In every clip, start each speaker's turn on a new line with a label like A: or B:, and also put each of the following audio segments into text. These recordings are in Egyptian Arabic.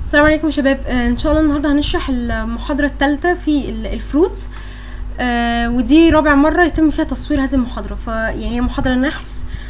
A: السلام عليكم يا شباب آه، ان شاء الله النهارده هنشرح المحاضره الثالثه في ال- الفروتس آه ودي رابع مره يتم فيها تصوير هذه المحاضره فيعني هي محاضره نحس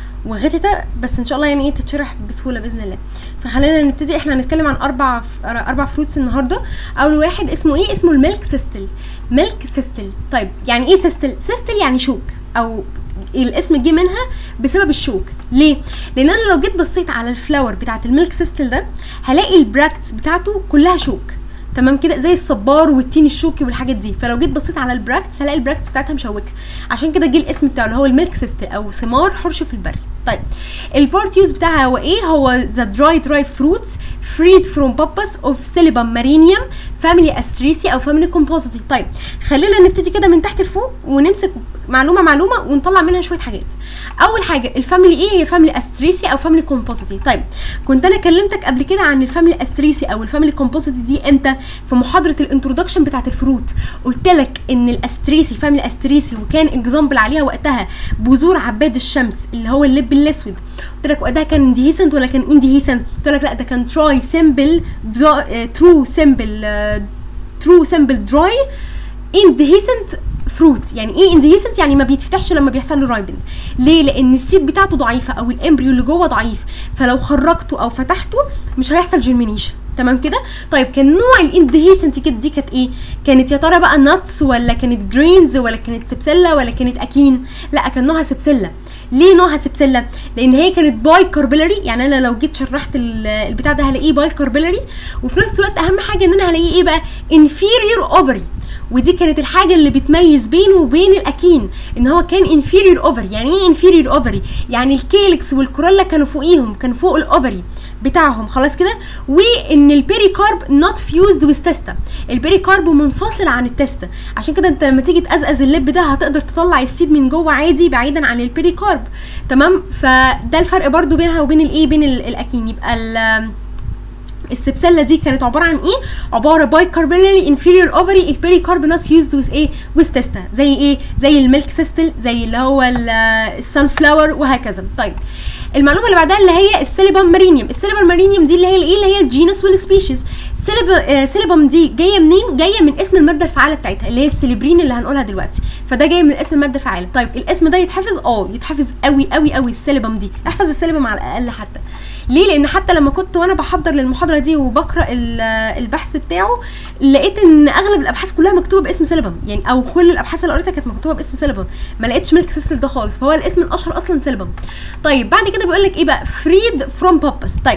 A: وغتتة بس ان شاء الله يعني ايه تتشرح بسهوله باذن الله فخلينا نبتدي احنا هنتكلم عن اربع اربع فروتس النهارده اول واحد اسمه ايه اسمه الميلك سيستل ميلك سيستل طيب يعني ايه سيستل سيستل يعني شوك او الاسم جه منها بسبب الشوك ليه لان انا لو جيت بصيت على الفلاور بتاعه الميلك سيستل ده هلاقي البراكتس بتاعته كلها شوك تمام كده زي الصبار والتين الشوكي والحاجات دي فلو جيت بصيت على البراكتس هلاقي البراكتس بتاعتها مشوكه عشان كده جه الاسم بتاعه اللي هو الميلك سيستل او ثمار حرش البري طيب البارت يوز بتاعها هو ايه هو ذا دراي دراي فروتس freed from purpose of Celibum marinium family astraceae او family compositae طيب خلينا نبتدي كده من تحت لفوق ونمسك معلومه معلومه ونطلع منها شويه حاجات اول حاجه الفاميلي ايه هي فاميلي استريسي او فاميلي كومبوزيتي طيب كنت انا كلمتك قبل كده عن الفاميلي استريسي او الفاميلي كومبوزيتي دي امتى في محاضره الانترودكشن بتاعه الفروت قلت لك ان الاستريسي فاميلي استريسي وكان اكزامبل عليها وقتها بذور عباد الشمس اللي هو اللب الاسود قلت لك وقتها كان ديهيسنت ولا كان انديهيسنت قلت لك لا ده كان تراي سيمبل ترو سيمبل ترو سيمبل دراي اندهيسنت فروت يعني ايه اندهيسنت يعني ما بيتفتحش لما بيحصل له رايبن ليه لان السيد بتاعته ضعيفه او الامبريو اللي جوه ضعيف فلو خرجته او فتحته مش هيحصل جيرمينيشن تمام كده طيب كان نوع الاندهيسنت كده دي كانت ايه كانت يا ترى بقى ناتس ولا كانت جرينز ولا كانت سبسله ولا كانت اكين لا كان نوعها سبسله ليه نوعها سبسله لان هي كانت باي كاربيلاري يعني انا لو جيت شرحت ال- البتاع ده هلاقيه باي كاربيلاري وفي نفس الوقت اهم حاجه ان انا هلاقيه ايه بقى inferior ovary ودي كانت الحاجه اللي بتميز بينه وبين الاكين ان هو كان inferior ovary يعني ايه inferior ovary يعني الكيلكس والكورولا كانوا فوقيهم كانوا فوق الاوفري بتاعهم خلاص كده وان البيريكارب نوت فيوزد ويز تيستا البيريكارب منفصل عن التيستا عشان كده انت لما تيجي تقزقز اللب ده هتقدر تطلع السيد من جوه عادي بعيدا عن البيريكارب تمام فده الفرق برضو بينها وبين الايه بين ال- الاكين يبقى ال- السبسله دي كانت عباره عن ايه عباره باي كاربونالي انفيريور اوفري البيري كارب نوت فيوزد ويز ايه ويز تيستا زي ايه زي الميلك سيستل زي اللي هو السان فلاور وهكذا طيب المعلومه اللي بعدها اللي هي السيليبم مارينيوم السيليبم مارينيوم دي اللي هي الايه اللي هي الجينس والسبيشيز سيليبم دي جايه منين جايه من اسم الماده الفعاله بتاعتها اللي هي السيليبرين اللي هنقولها دلوقتي فده جاي من اسم الماده الفعاله طيب الاسم ده يتحفظ اه يتحفظ قوي قوي قوي السيليبم دي احفظ السيليبم على الاقل حتى ليه لان حتى لما كنت وانا بحضر للمحاضره دي وبقرا ال- البحث بتاعه لقيت ان اغلب الابحاث كلها مكتوبه باسم سيلبم يعني او كل الابحاث اللي قريتها كانت مكتوبه باسم سيلبم ما لقيتش ميلك سيستل ده خالص فهو الاسم الاشهر اصلا سيلبم طيب بعد كده بيقول لك ايه بقى فريد فروم بابس طيب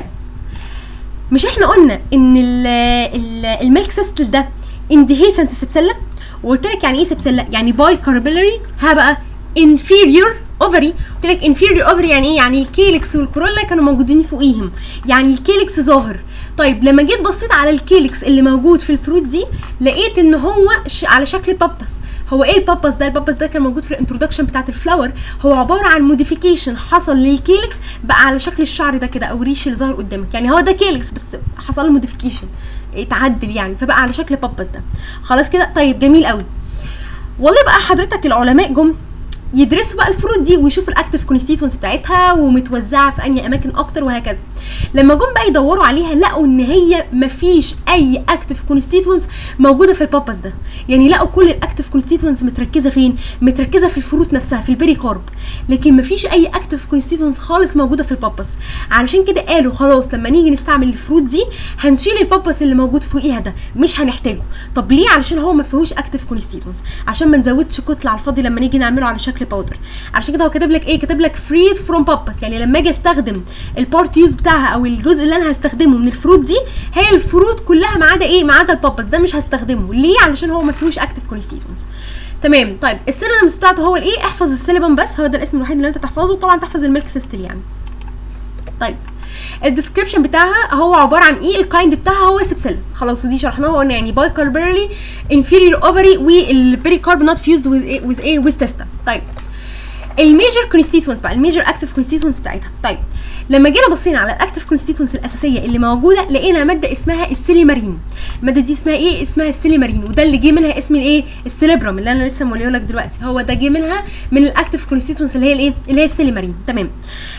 A: مش احنا قلنا ان ال ال الميلك سيستل ده اندهيسنت سبسله وقلت لك يعني ايه سبسله يعني باي كاربيلاري ها بقى inferior اوفري قلت لك inferior اوفري يعني ايه يعني الكيلكس والكورولا كانوا موجودين فوقيهم يعني الكيلكس ظاهر طيب لما جيت بصيت على الكيلكس اللي موجود في الفروت دي لقيت ان هو ش- على شكل بابس هو ايه البابس ده البابس ده كان موجود في الانترودكشن بتاعت الفلاور هو عباره عن موديفيكيشن حصل للكيلكس بقى على شكل الشعر ده كده او الريش اللي ظهر قدامك يعني هو ده كيلكس بس حصل له موديفيكيشن اتعدل يعني فبقى على شكل بابس ده خلاص كده طيب جميل قوي والله بقى حضرتك العلماء جم يدرسوا بقى الفروت دي ويشوفوا الاكتيف كونستيتوينتس بتاعتها ومتوزعه في انهي اماكن اكتر وهكذا لما جم بقى يدوروا عليها لقوا ان هي مفيش اي اكتيف كونستيتوينتس موجوده في البابس ده يعني لقوا كل الاكتيف كونستيتوينتس متركزه فين متركزه في الفروت نفسها في البيري كارب لكن مفيش اي اكتيف كونستيتوينتس خالص موجوده في البابس علشان كده قالوا خلاص لما نيجي نستعمل الفروت دي هنشيل البابس اللي موجود فوقيها ده مش هنحتاجه طب ليه علشان هو ما فيهوش اكتيف كونستيتوينتس عشان ما نزودش كتله على الفاضي لما نيجي نعمله على شكل باودر علشان كده هو كاتب لك ايه كاتب لك فريد فروم بابس يعني لما اجي استخدم البارت يوز بتاعها او الجزء اللي انا هستخدمه من الفروت دي هي الفروت كلها ما عدا ايه ما عدا البابس ده مش هستخدمه ليه علشان هو ما فيهوش اكتيف كونستيتوينتس تمام طيب السينونيمز بتاعته هو الايه احفظ السيلبم بس هو ده الاسم الوحيد اللي انت تحفظه طبعا تحفظ الميلك سيستل يعني طيب الديسكربشن بتاعها هو عباره عن ايه الكايند بتاعها هو سبسله خلاص ودي شرحناها وقلنا يعني باي كاربيرلي انفيريور اوفري والبيري كارب نوت فيوزد ويز ايه ويز ايه ويز تيستا طيب الميجر كونستيتوينتس بقى الميجر اكتيف كونستيتوينتس بتاعتها طيب لما جينا بصينا على الاكتيف كونستيتوينتس الاساسيه اللي موجوده لقينا ماده اسمها السيليمارين الماده دي اسمها ايه اسمها السيليمارين وده اللي جه منها اسم الايه السيليبرام اللي انا لسه موليه لك دلوقتي هو ده جه منها من الاكتيف كونستيتوينتس اللي هي الايه اللي هي السيليمارين تمام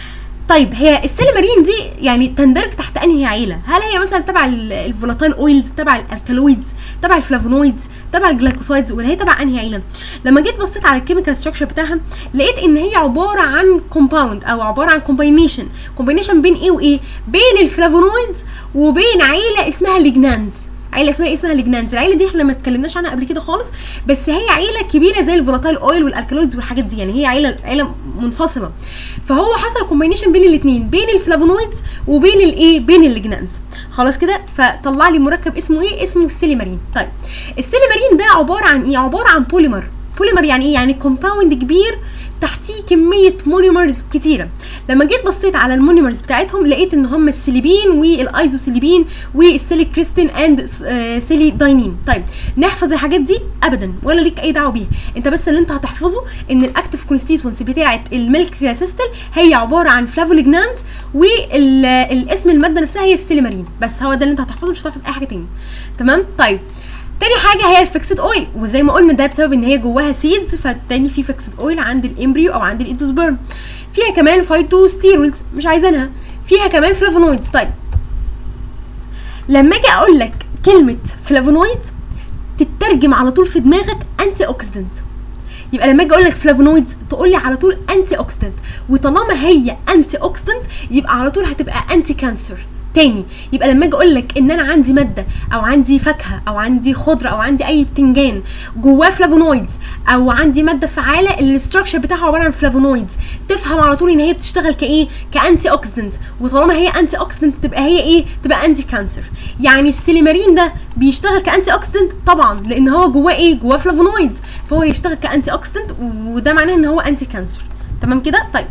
A: طيب هي السيليمارين دي يعني تندرج تحت انهي عيله هل هي مثلا تبع الفولاتايل اويلز تبع الالكالويدز تبع الفلافونويدز تبع الجلايكوسايدز ولا هي تبع انهي عيله لما جيت بصيت على الكيميكال ستراكشر بتاعها لقيت ان هي عباره عن كومباوند او عباره عن كومباينيشن كومباينيشن بين ايه وايه بين الفلافونويدز وبين عيله اسمها ليجنانز عيله اسمها ايه اسمها ليجنانز العيله دي احنا ما اتكلمناش عنها قبل كده خالص بس هي عيله كبيره زي الفولاتايل اويل والالكالويدز والحاجات دي يعني هي عيله عيله منفصله فهو حصل كومباينيشن بين الاثنين بين الفلافونويدز وبين الايه بين الليجنانز خلاص كده فطلع لي مركب اسمه ايه اسمه السيليمارين طيب السيليمارين ده عباره عن ايه عباره عن بوليمر بوليمر يعني ايه يعني كومباوند كبير تحتيه كميه مونيمرز كتيره لما جيت بصيت على المونيمرز بتاعتهم لقيت ان هم السيليبين والايزوسيليبين والسيليكريستين اند سيلي داينين طيب نحفظ الحاجات دي ابدا ولا ليك اي دعوه بيها انت بس اللي انت هتحفظه ان الاكتيف كونستيتوينس بتاعه الميلك سيستل هي عباره عن فلافوليجنانز والاسم الماده نفسها هي السيليمارين بس هو ده اللي انت هتحفظه مش هتحفظ اي حاجه تاني تمام طيب تاني حاجه هي الفيكسد اويل وزي ما قلنا ده بسبب ان هي جواها سيدز فالتاني في فيكسد اويل عند الامبريو او عند الايدوسبرم فيها كمان فايتوستيرولز مش عايزينها فيها كمان فلافونويدز طيب لما اجي اقول لك كلمه فلافونويد تترجم على طول في دماغك انتي اوكسيدنت يبقى لما اجي اقول لك فلافونويدز تقول لي على طول انتي اوكسيدنت وطالما هي انتي اوكسيدنت يبقى على طول هتبقى انتي كانسر تاني يبقى لما اجي اقول لك ان انا عندي ماده او عندي فاكهه او عندي خضره او عندي اي بتنجان جواه فلافونويدز او عندي ماده فعاله الاستراكشر بتاعها عباره عن فلافونويدز تفهم على طول ان هي بتشتغل كايه كانتي اوكسيدنت وطالما هي انتي اوكسيدنت تبقى هي ايه تبقى انتي كانسر يعني السيليمارين ده بيشتغل كانتي اوكسيدنت طبعا لان هو جواه ايه جواه فلافونويدز فهو يشتغل كانتي اوكسيدنت وده معناه ان هو انتي كانسر تمام كده طيب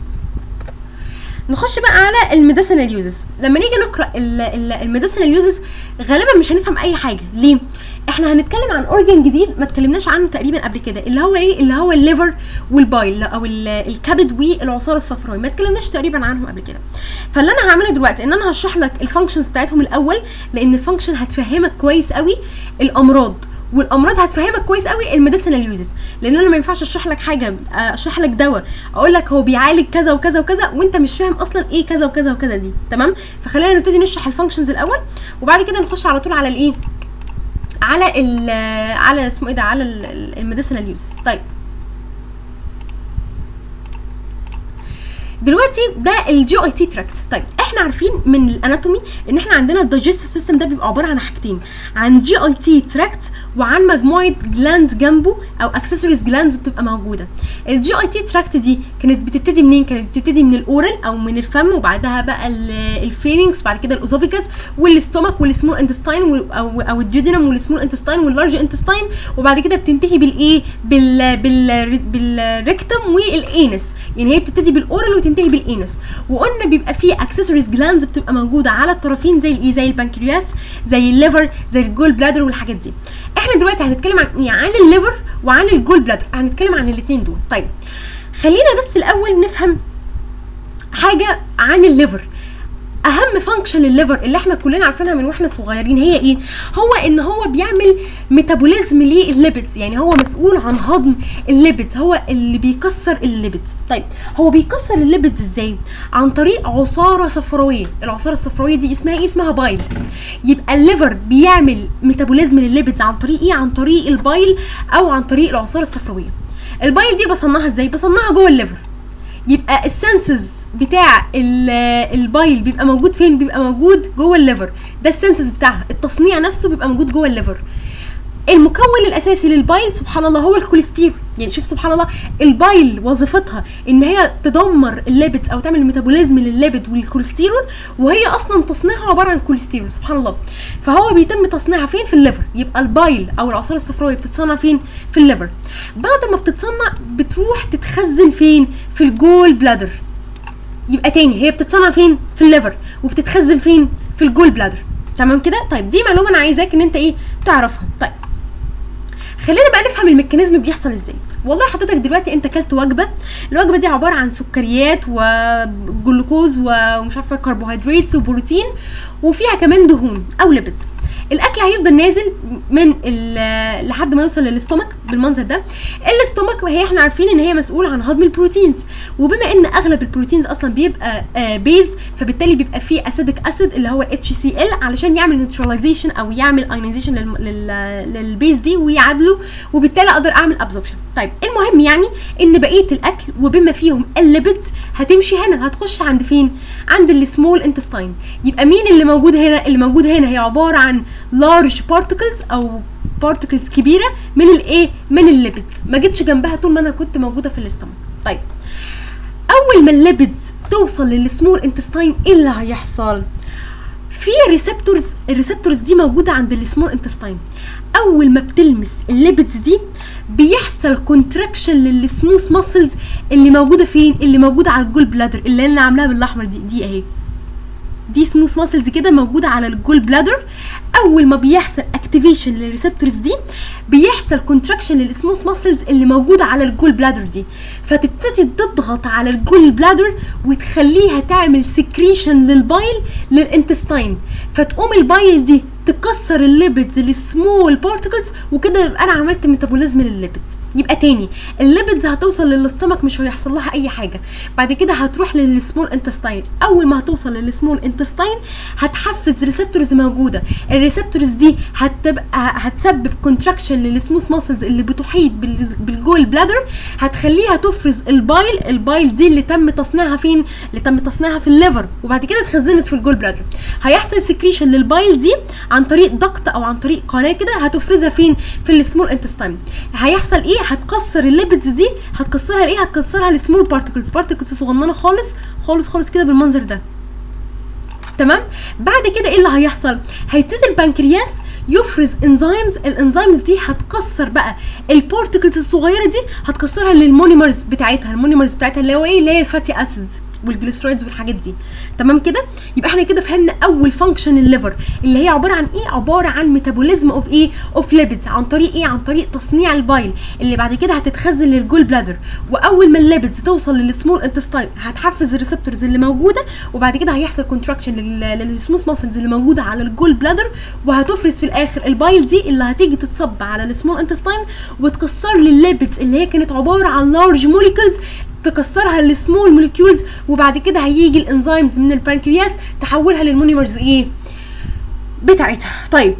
A: نخش بقى على الميديسينال يوزز لما نيجي نقرا الميديسينال يوزز غالبا مش هنفهم اي حاجه ليه احنا هنتكلم عن اورجن جديد ما اتكلمناش عنه تقريبا قبل كده اللي هو ايه اللي هو الليفر والبايل او الكبد والعصاره الصفراء ما اتكلمناش تقريبا عنهم قبل كده فاللي انا هعمله دلوقتي ان انا هشرح لك الفانكشنز بتاعتهم الاول لان الفانكشن هتفهمك كويس قوي الامراض والامراض هتفهمك كويس قوي الميديسينال يوزز لان انا ما ينفعش اشرح لك حاجه اشرح لك دواء اقول لك هو بيعالج كذا وكذا وكذا وانت مش فاهم اصلا ايه كذا وكذا وكذا دي تمام فخلينا نبتدي نشرح الفانكشنز الاول وبعد كده نخش على طول على الايه على ال على اسمه ايه ده على الميديسينال يوزز طيب دلوقتي ده الجي اي تي تراكت طيب احنا عارفين من الاناتومي ان احنا عندنا الدايجستيف سيستم ده بيبقى عباره عن حاجتين عن جي اي تي تراكت وعن مجموعه جلاندز جنبه او اكسسوارز جلاندز بتبقى موجوده الجي اي تي تراكت دي كانت بتبتدي منين كانت بتبتدي من الاورال او من الفم وبعدها بقى الفيرنكس بعد كده الاوزوفيكس والاستومك والسمول انتستاين او او الجيودينم والسمول انتستاين واللارج انتستاين وبعد كده بتنتهي بالايه بال بال بالريكتم والانس يعني هي بتبتدي بالاورال وتنتهي بالانس وقلنا بيبقى فيه اكسسوارز جلاندز بتبقى موجوده على الطرفين زي الايه زي البنكرياس زي الليفر زي الجول بلادر والحاجات دي احنا دلوقتي هنتكلم عن ايه عن الليفر وعن الجول بلادر هنتكلم عن الاثنين دول طيب خلينا بس الاول نفهم حاجه عن الليفر اهم فانكشن الليفر اللي احنا كلنا عارفينها من واحنا صغيرين هي ايه هو ان هو بيعمل ميتابوليزم للليبيدز يعني هو مسؤول عن هضم الليبيدز هو اللي بيكسر الليبيدز طيب هو بيكسر الليبيدز ازاي عن طريق عصاره صفراويه العصاره الصفراويه دي اسمها ايه اسمها بايل يبقى الليفر بيعمل ميتابوليزم للليبيدز عن طريق ايه عن طريق البايل او عن طريق العصاره الصفراويه البايل دي بصنعها ازاي بصنعها جوه الليفر يبقى السنسز بتاع البايل بيبقى موجود فين بيبقى موجود جوه الليفر ده السنسز بتاعها التصنيع نفسه بيبقى موجود جوه الليفر المكون الاساسي للبايل سبحان الله هو الكوليسترول يعني شوف سبحان الله البايل وظيفتها ان هي تدمر الليبيدز او تعمل ميتابوليزم للليبيد والكوليسترول وهي اصلا تصنيعها عباره عن كوليسترول سبحان الله فهو بيتم تصنيعها فين في الليفر يبقى البايل او العصاره الصفراويه بتتصنع فين في الليفر بعد ما بتتصنع بتروح تتخزن فين في الجول بلادر يبقى تاني هي بتتصنع فين في الليفر وبتتخزن فين في الجول بلادر تمام كده طيب دي معلومه انا عايزاك ان انت ايه تعرفها طيب خلينا بقى نفهم الميكانيزم بيحصل ازاي والله حضرتك دلوقتي انت اكلت وجبه الوجبه دي عباره عن سكريات وجلوكوز ومش عارفه كربوهيدرات وبروتين وفيها كمان دهون او ليبيدز الاكل هيفضل نازل من ال- لحد ما يوصل للاستومك بالمنظر ده الاستومك هي احنا عارفين ان هي مسؤوله عن هضم البروتينز وبما ان اغلب البروتينز اصلا بيبقى آه بيز فبالتالي بيبقى فيه اسيدك اسيد اللي هو اتش سي ال علشان يعمل نيوتراليزيشن او يعمل ايونيزيشن للبيز دي ويعادله وبالتالي اقدر اعمل ابزوربشن طيب المهم يعني ان بقيه الاكل وبما فيهم الليبيدز هتمشي هنا هتخش عند فين عند السمول انتستاين يبقى مين اللي موجود هنا اللي موجود هنا هي عباره عن لارج بارتكلز او بارتكلز كبيره من الايه من الليبيدز ما جتش جنبها طول ما انا كنت موجوده في الاستمك طيب اول ما الليبيدز توصل للسمول انتستاين ايه اللي هيحصل في ريسبتورز الريسبتورز دي موجوده عند السمول انتستاين اول ما بتلمس الليبيدز دي بيحصل كونتراكشن للسموث ماسلز اللي موجوده فين اللي موجوده على الجول بلادر اللي انا عاملاها بالاحمر دي دي اهي دي سموث ماسلز كده موجوده على الجول بلادر اول ما بيحصل اكتيفيشن للريسبتورز دي بيحصل كونتراكشن للسموث ماسلز اللي موجوده على الجول بلادر دي فتبتدي تضغط على الجول بلادر وتخليها تعمل سكريشن للبايل للانتستاين فتقوم البايل دي تكسر الليبيدز للسمول بارتكلز وكده يبقى انا عملت ميتابوليزم للليبيدز يبقى تاني الليبيدز هتوصل للاستمك مش هيحصل لها اي حاجه بعد كده هتروح للسمول انتستاين اول ما هتوصل للسمول انتستاين هتحفز ريسبتورز موجوده الريسبتورز دي هتبقى هتسبب كونتراكشن للسموث ماسلز اللي بتحيط بال- بالجول بلادر هتخليها تفرز البايل البايل دي اللي تم تصنيعها فين اللي تم تصنيعها في الليفر وبعد كده اتخزنت في الجول بلادر هيحصل سكريشن للبايل دي عن طريق ضغط او عن طريق قناه كده هتفرزها فين في السمول انتستاين هيحصل ايه هتكسر الليبيدز دي هتكسرها لايه هتكسرها لسمول بارتكلز بارتكلز صغننه خالص خالص خالص كده بالمنظر ده تمام بعد كده ايه اللي هيحصل هيبتدي البنكرياس يفرز انزيمز الانزيمز دي هتكسر بقى البارتكلز الصغيره دي هتكسرها للمونيمرز بتاعتها المونيمرز بتاعتها اللي هو ايه اللي هي الفاتي اسيدز والجليسرايدز والحاجات دي تمام كده يبقى احنا كده فهمنا اول فانكشن الليفر اللي هي عباره عن ايه عباره عن ميتابوليزم اوف ايه اوف ليبيدز عن طريق ايه عن طريق تصنيع البايل اللي بعد كده هتتخزن للجول بلادر واول ما الليبيدز توصل للسمول انتستاين هتحفز الريسبتورز اللي موجوده وبعد كده هيحصل كونتراكشن للسموث ماسلز اللي موجوده على الجول بلادر وهتفرز في الاخر البايل دي اللي هتيجي تتصب على السمول انتستاين وتكسر لي الليبيدز اللي هي كانت عباره عن لارج موليكولز تكسرها لسمول موليكيولز وبعد كده هيجي الانزيمز من البنكرياس تحولها للمونيمرز ايه بتاعتها طيب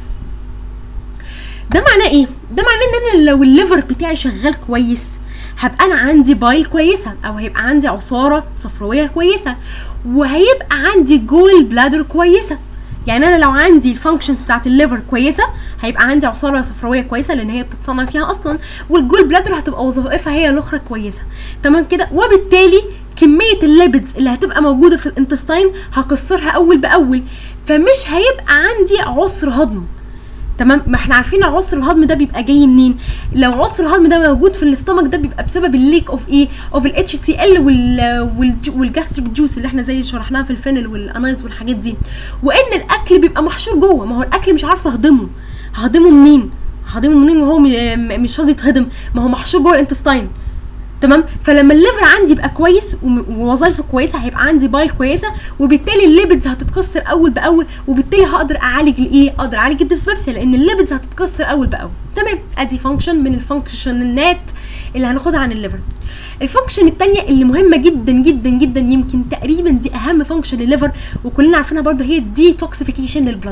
A: ده معناه ايه ده معناه ان انا لو الليفر بتاعي شغال كويس هبقى انا عندي بايل كويسه او هيبقى عندي عصاره صفراويه كويسه وهيبقى عندي جول بلادر كويسه يعني انا لو عندي الفانكشنز بتاعت الليفر كويسه هيبقى عندي عصاره صفراويه كويسه لان هي بتتصنع فيها اصلا والجول بلادر هتبقى وظائفها هي الاخرى كويسه تمام كده وبالتالي كميه الليبيدز اللي هتبقى موجوده في الانتستاين هكسرها اول باول فمش هيبقى عندي عسر هضم تمام ما احنا عارفين عسر الهضم ده بيبقى جاي منين لو عسر الهضم ده موجود في الاستمك ده بيبقى بسبب الليك اوف ايه اوف الاتش سي ال والجاستريك جوس اللي احنا زي شرحناها في الفينل والانايز والحاجات دي وان الاكل بيبقى محشور جوه ما هو الاكل مش عارفه اهضمه ههضمه منين ههضمه منين وهو م- م- مش راضي يتهضم ما هو محشور جوه الانتستاين تمام فلما الليفر عندي يبقى كويس وم- ووظايفه كويسه هيبقى عندي بايل كويسه وبالتالي الليبيدز هتتكسر اول باول وبالتالي هقدر اعالج الايه اقدر اعالج الديسبيبسيا لان الليبيدز هتتكسر اول باول تمام ادي فانكشن من الفانكشنات اللي هناخدها عن الليفر الفانكشن التانية اللي مهمة جدا جدا جدا يمكن تقريبا دي اهم فانكشن للليفر وكلنا عارفينها برضه هي الديتوكسيفيكيشن للبلد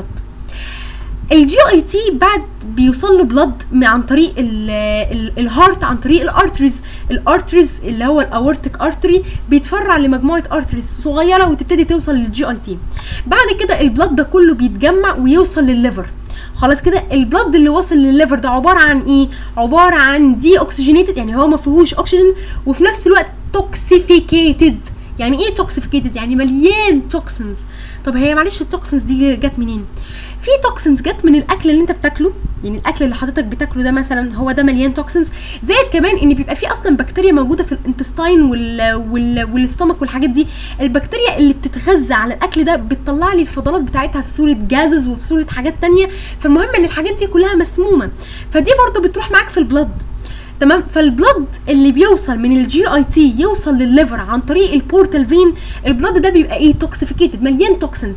A: الجي اي تي بعد بيوصل له بلد عن طريق ال- ال- الهارت عن طريق الارتريز الارتريز اللي هو الاورتيك ارتري بيتفرع لمجموعه ارتريز صغيره وتبتدي توصل للجي اي تي بعد كده البلد ده كله بيتجمع ويوصل للليفر خلاص كده البلد اللي وصل للليفر ده عباره عن ايه عباره عن دي اوكسجينيتد يعني هو ما فيهوش اكسجين وفي نفس الوقت توكسيفيكيتد يعني ايه توكسيفيكيتد يعني مليان توكسنز طب هي معلش التوكسنز دي جت منين في توكسنز جت من الاكل اللي انت بتاكله يعني الاكل اللي حضرتك بتاكله ده مثلا هو ده مليان توكسنز زائد كمان ان بيبقى في اصلا بكتيريا موجوده في الانتستاين وال وال والاستومك والحاجات دي البكتيريا اللي بتتغذى على الاكل ده بتطلع لي الفضلات بتاعتها في صوره جازز وفي صوره حاجات تانية فالمهم ان الحاجات دي كلها مسمومه فدي برضو بتروح معاك في البلد تمام فالبلد اللي بيوصل من الجي اي تي يوصل للليفر عن طريق البورتال فين البلد ده بيبقى ايه توكسيفيكيتد مليان توكسنز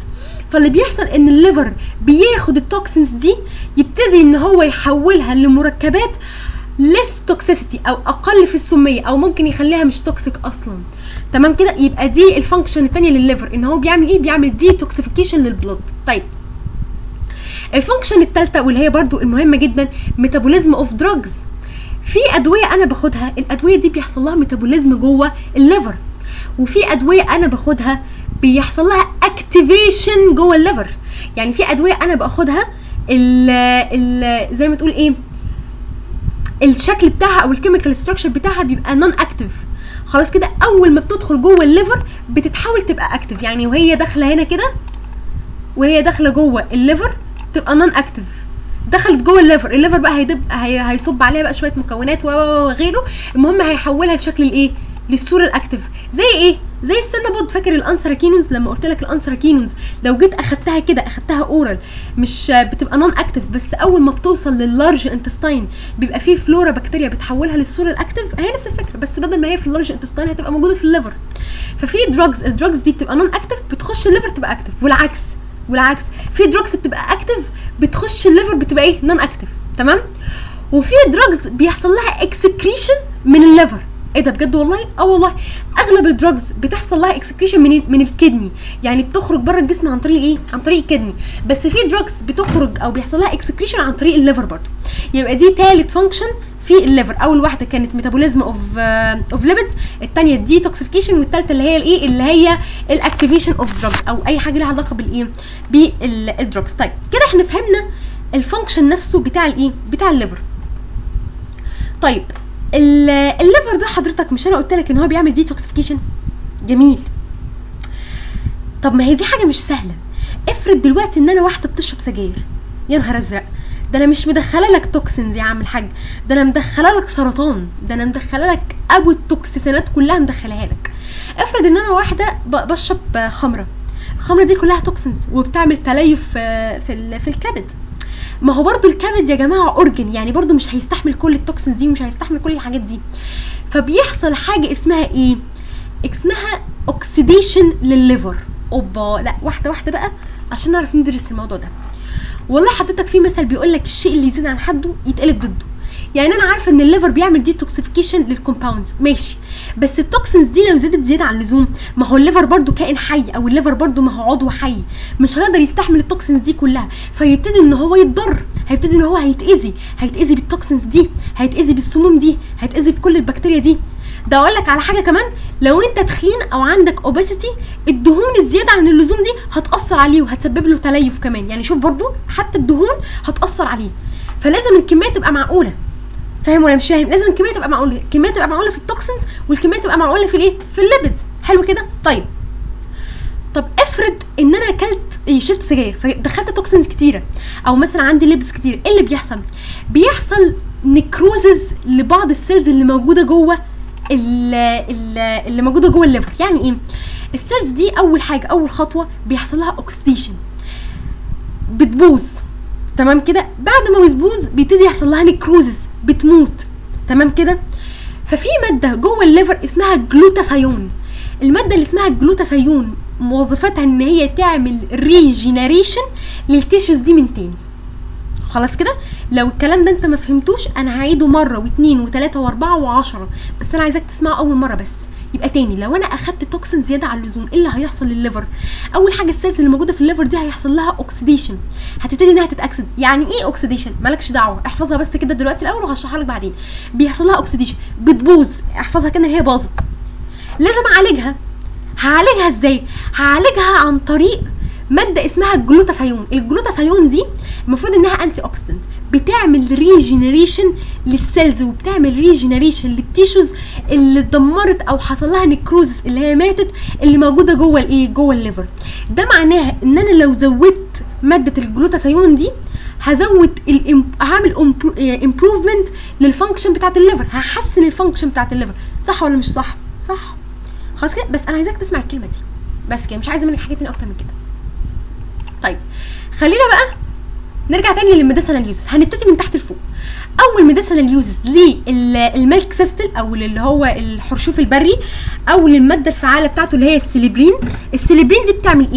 A: فاللي بيحصل ان الليفر بياخد التوكسينز دي يبتدي ان هو يحولها لمركبات ليس توكسيسيتي او اقل في السميه او ممكن يخليها مش توكسيك اصلا تمام كده يبقى دي الفانكشن الثانيه للليفر ان هو بيعمل ايه بيعمل دي توكسيفيكيشن للبلد طيب الفانكشن الثالثه واللي هي برضو المهمه جدا ميتابوليزم اوف دراجز في ادويه انا باخدها الادويه دي بيحصل لها ميتابوليزم جوه الليفر وفي ادويه انا باخدها بيحصل لها اكتيفيشن جوه الليفر يعني في ادويه انا باخدها ال ال زي ما تقول ايه الشكل بتاعها او الكيميكال ستراكشر بتاعها بيبقى نون اكتيف خلاص كده اول ما بتدخل جوه الليفر بتتحول تبقى اكتيف يعني وهي داخله هنا كده وهي داخله جوه الليفر تبقى نون اكتيف دخلت جوه الليفر الليفر بقى هيدب هي هيصب عليها بقى شويه مكونات وغيره المهم هيحولها لشكل الايه للصوره الاكتيف زي ايه زي السينابود فاكر الانسراكينونز لما قلت لك الانسراكينونز لو جيت اخدتها كده اخدتها اورال مش بتبقى نون اكتيف بس اول ما بتوصل لللارج انتستاين بيبقى فيه فلورا بكتيريا بتحولها للصوره الاكتيف هي نفس الفكره بس بدل ما هي في اللارج انتستاين هتبقى موجوده في الليفر ففي دراجز الدراجز دي بتبقى نون اكتيف بتخش الليفر تبقى اكتيف والعكس والعكس في دراجز بتبقى اكتيف بتخش الليفر بتبقى ايه نون اكتيف تمام وفي دراجز بيحصل لها اكسكريشن من الليفر ايه ده بجد والله اه والله اغلب الدراجز بتحصل لها اكسكريشن من من الكدني يعني بتخرج بره الجسم عن طريق ايه عن طريق الكدني بس في دراجز بتخرج او بيحصل لها اكسكريشن عن طريق الليفر برضو يبقى دي ثالث فانكشن في الليفر اول واحده كانت ميتابوليزم اوف اوف ليبيدز الثانيه الديتوكسيفيكيشن والثالثه اللي هي الايه اللي هي الاكتيفيشن اوف دراجز او اي حاجه لها علاقه بالايه بالدراجز طيب كده احنا فهمنا الفانكشن نفسه بتاع الايه بتاع الليفر طيب الليفر ده حضرتك مش انا قلت لك ان هو بيعمل ديتوكسيفيكيشن جميل طب ما هي دي حاجه مش سهله افرض دلوقتي ان انا واحده بتشرب سجاير يا نهار ازرق ده انا مش مدخله لك توكسينز يا عم الحاج ده انا مدخله لك سرطان ده انا مدخله لك ابو التوكسيسينات كلها مدخلها لك افرض ان انا واحده بشرب خمره الخمره دي كلها توكسينز وبتعمل تليف في في الكبد ما هو برضو الكبد يا جماعه اورجن يعني برضو مش هيستحمل كل التوكسينز دي ومش هيستحمل كل الحاجات دي فبيحصل حاجه اسمها ايه اسمها اوكسيديشن للليفر اوبا لا واحده واحده بقى عشان نعرف ندرس الموضوع ده والله حضرتك في مثل بيقول لك الشيء اللي يزيد عن حده يتقلب ضده يعني انا عارفه ان الليفر بيعمل ديتوكسيفيكيشن للكومباوندز ماشي بس التوكسينز دي لو زادت زياده عن اللزوم ما هو الليفر برضو كائن حي او الليفر برضو ما هو عضو حي مش هيقدر يستحمل التوكسينز دي كلها فيبتدي ان هو يتضر هيبتدي ان هو هيتاذي هيتاذي بالتوكسينز دي هيتاذي بالسموم دي هيتاذي بكل البكتيريا دي ده اقول لك على حاجه كمان لو انت تخين او عندك اوبيسيتي الدهون الزياده عن اللزوم دي هتاثر عليه وهتسبب له تليف كمان يعني شوف برضو حتى الدهون هتاثر عليه فلازم الكميه تبقى معقوله فاهم ولا مش فاهم لازم الكميه تبقى معقوله الكميه تبقى معقوله في التوكسينز والكميه تبقى معقوله في الايه في الليبيدز حلو كده طيب طب افرض ان انا اكلت شربت سجاير فدخلت توكسينز كتيره او مثلا عندي لبس كتير ايه اللي بيحصل بيحصل نكروزز لبعض السيلز اللي موجوده جوه اللي موجوده جوه الليفر يعني ايه السيلز دي اول حاجه اول خطوه بيحصل لها اوكسيديشن بتبوظ تمام كده بعد ما بتبوظ بيبتدي يحصل لها نكروزز بتموت تمام كده ففي ماده جوه الليفر اسمها جلوتاثيون الماده اللي اسمها جلوتاثيون وظيفتها ان هي تعمل ريجينيريشن للتيشوز دي من تاني خلاص كده لو الكلام ده انت ما فهمتوش انا هعيده مره واثنين وثلاثه واربعه وعشرة بس انا عايزاك تسمعه اول مره بس يبقى تاني لو انا اخدت توكسين زياده عن اللزوم ايه اللي هيحصل للليفر اول حاجه السيلز اللي موجوده في الليفر دي هيحصل لها اوكسيديشن هتبتدي انها تتاكسد يعني ايه اوكسيديشن مالكش دعوه احفظها بس كده دلوقتي الاول وهشرحها لك بعدين بيحصل لها اوكسيديشن بتبوظ احفظها كده ان هي باظت لازم اعالجها هعالجها ازاي هعالجها عن طريق ماده اسمها الجلوتاثيون الجلوتاثيون دي المفروض انها انتي اوكسيدنت بتعمل ريجنريشن للسيلز وبتعمل ريجنريشن للتيشوز اللي اتدمرت او حصل لها نكروزس اللي هي ماتت اللي موجوده جوه الايه جوه الليفر ده معناها ان انا لو زودت ماده الجلوتاثيون دي هزود هعمل امبروفمنت للفانكشن بتاعت الليفر هحسن الفانكشن بتاعت الليفر صح ولا مش صح صح خلاص كده بس انا عايزاك تسمع الكلمه دي بس كده مش عايزه منك حاجه تانية اكتر من كده طيب خلينا بقى نرجع تاني للميديسنال يوزز هنبتدي من تحت لفوق اول ميديسنال يوزز للميلك سيستل او اللي هو الحرشوف البري او للماده الفعاله بتاعته اللي هي السيليبرين السيليبرين دي بتعمل ايه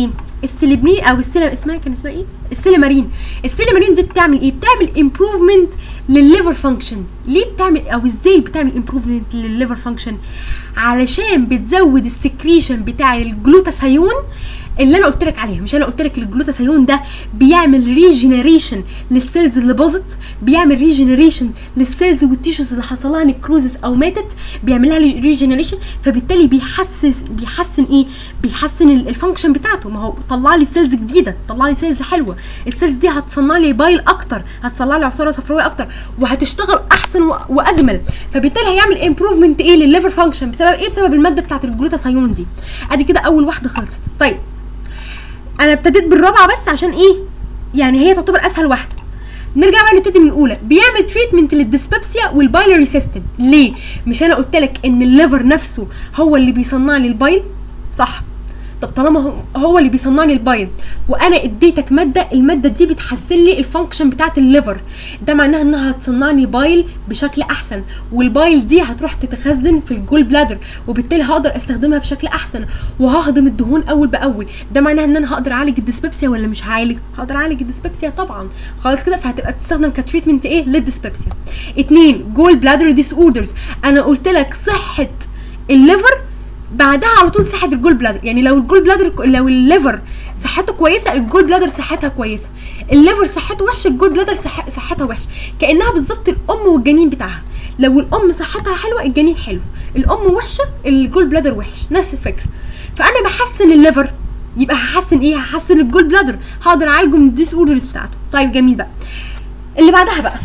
A: السيليبرين او السيلا اسمها كان اسمها ايه السيليمارين السيليمارين دي بتعمل ايه بتعمل امبروفمنت للليفر فانكشن ليه بتعمل او ازاي بتعمل امبروفمنت للليفر فانكشن علشان بتزود السكريشن بتاع الجلوتاثيون اللي انا قلت لك عليها مش انا قلت لك الجلوتاثيون ده بيعمل ريجنريشن للسيلز اللي باظت بيعمل ريجنريشن للسيلز والتيشوز اللي حصل لها نكروزس او ماتت بيعمل لها ريجنريشن فبالتالي بيحسس بيحسن ايه بيحسن الفانكشن بتاعته ما هو طلع لي سيلز جديده طلع لي سيلز حلوه السيلز دي هتصنع لي بايل اكتر هتصنع لي عصاره صفراويه اكتر وهتشتغل احسن و- واجمل فبالتالي هيعمل امبروفمنت ايه للليفر فانكشن بسبب ايه بسبب الماده بتاعت الجلوتاثيون دي ادي كده اول واحده خلصت طيب انا ابتديت بالرابعه بس عشان ايه يعني هي تعتبر اسهل واحده نرجع بقى نبتدي من الاولى بيعمل تريتمنت للديسبيبسيا والبايلري سيستم ليه مش انا قلت لك ان الليفر نفسه هو اللي بيصنع لي البايل صح طب طالما هو, هو اللي بيصنع لي البايل وانا اديتك ماده الماده دي بتحسن لي الفانكشن بتاعه الليفر ده معناها انها هتصنع لي بايل بشكل احسن والبايل دي هتروح تتخزن في الجول بلادر وبالتالي هقدر استخدمها بشكل احسن وههضم الدهون اول باول ده معناها ان انا هقدر اعالج الديسبيبسيا ولا مش هعالج هقدر اعالج الديسبيبسيا طبعا خلاص كده فهتبقى بتستخدم كتريتمنت ايه للديسبيبسيا اتنين جول بلادر ديس اوردرز انا قلت لك صحه الليفر بعدها على طول صحه الجول بلادر يعني لو الجول بلادر لو الليفر صحته كويسه الجول بلادر صحتها كويسه الليفر صحته وحشه الجول بلادر صح... صحتها وحشه كانها بالظبط الام والجنين بتاعها لو الام صحتها حلوه الجنين حلو الام وحشه الجول بلادر وحش نفس الفكره فانا بحسن الليفر يبقى هحسن ايه هحسن الجول بلادر هقدر اعالجه من الديس اوردرز بتاعته طيب جميل بقى اللي بعدها بقى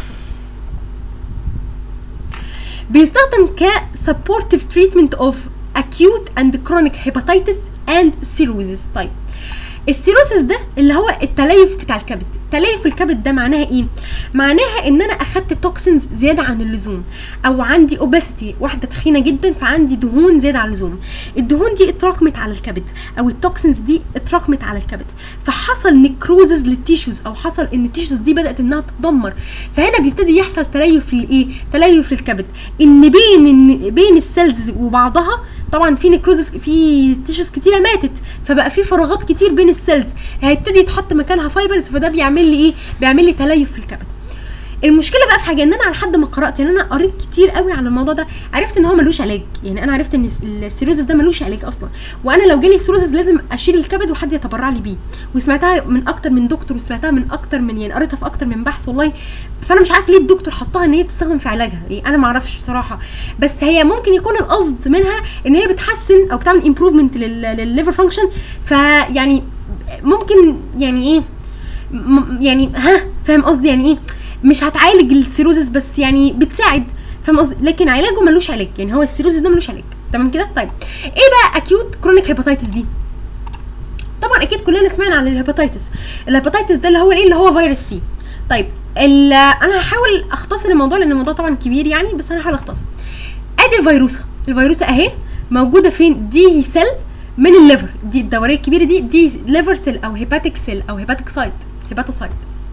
A: بيستخدم ك supportive treatment of acute and chronic hepatitis and cirrhosis طيب السيروسيس ده اللي هو التليف بتاع الكبد تليف الكبد ده معناها ايه معناها ان انا اخدت توكسينز زياده عن اللزوم او عندي اوباسيتي واحده تخينه جدا فعندي دهون زياده عن اللزوم الدهون دي اتراكمت على الكبد او التوكسينز دي اتراكمت على الكبد فحصل نكروزز للتيشوز او حصل ان التيشوز دي بدات انها تتدمر فهنا بيبتدي يحصل تليف للايه تليف للكبد ان بين ان بين السيلز وبعضها طبعا في نكروزس في تيشوز كتيره ماتت فبقى في فراغات كتير بين السيلز هيبتدي يتحط مكانها فايبرز فده بيعمل لي ايه بيعمل لي تليف في الكبد المشكله بقى في حاجه ان انا على حد ما قرات يعني انا قريت كتير قوي عن الموضوع ده عرفت ان هو ملوش علاج يعني انا عرفت ان السيروزس ده ملوش علاج اصلا وانا لو جالي سيروزس لازم اشيل الكبد وحد يتبرع لي بيه وسمعتها من اكتر من دكتور وسمعتها من اكتر من يعني قريتها في اكتر من بحث والله فانا مش عارف ليه الدكتور حطها ان هي بتستخدم في علاجها يعني انا ما اعرفش بصراحه بس هي ممكن يكون القصد منها ان هي بتحسن او بتعمل امبروفمنت للليفر فانكشن فيعني ممكن يعني ايه م- يعني ها فاهم قصدي يعني ايه مش هتعالج السيروزس بس يعني بتساعد فاهم قصدي لكن علاجه ملوش علاج يعني هو السيروزس ده ملوش علاج تمام كده طيب ايه بقى اكيوت كرونيك هيباتيتس دي طبعا اكيد كلنا سمعنا عن الهيباتيتس الهيباتيتس ده اللي هو ايه اللي هو فيروس سي طيب ال- انا هحاول اختصر الموضوع لان الموضوع طبعا كبير يعني بس انا هحاول اختصر ادي الفيروسه الفيروسه اهي موجوده فين دي سيل من الليفر دي الدوريه الكبيره دي دي ليفر سيل او هيباتيك سيل او هيباتيك سايت هيباتوسايت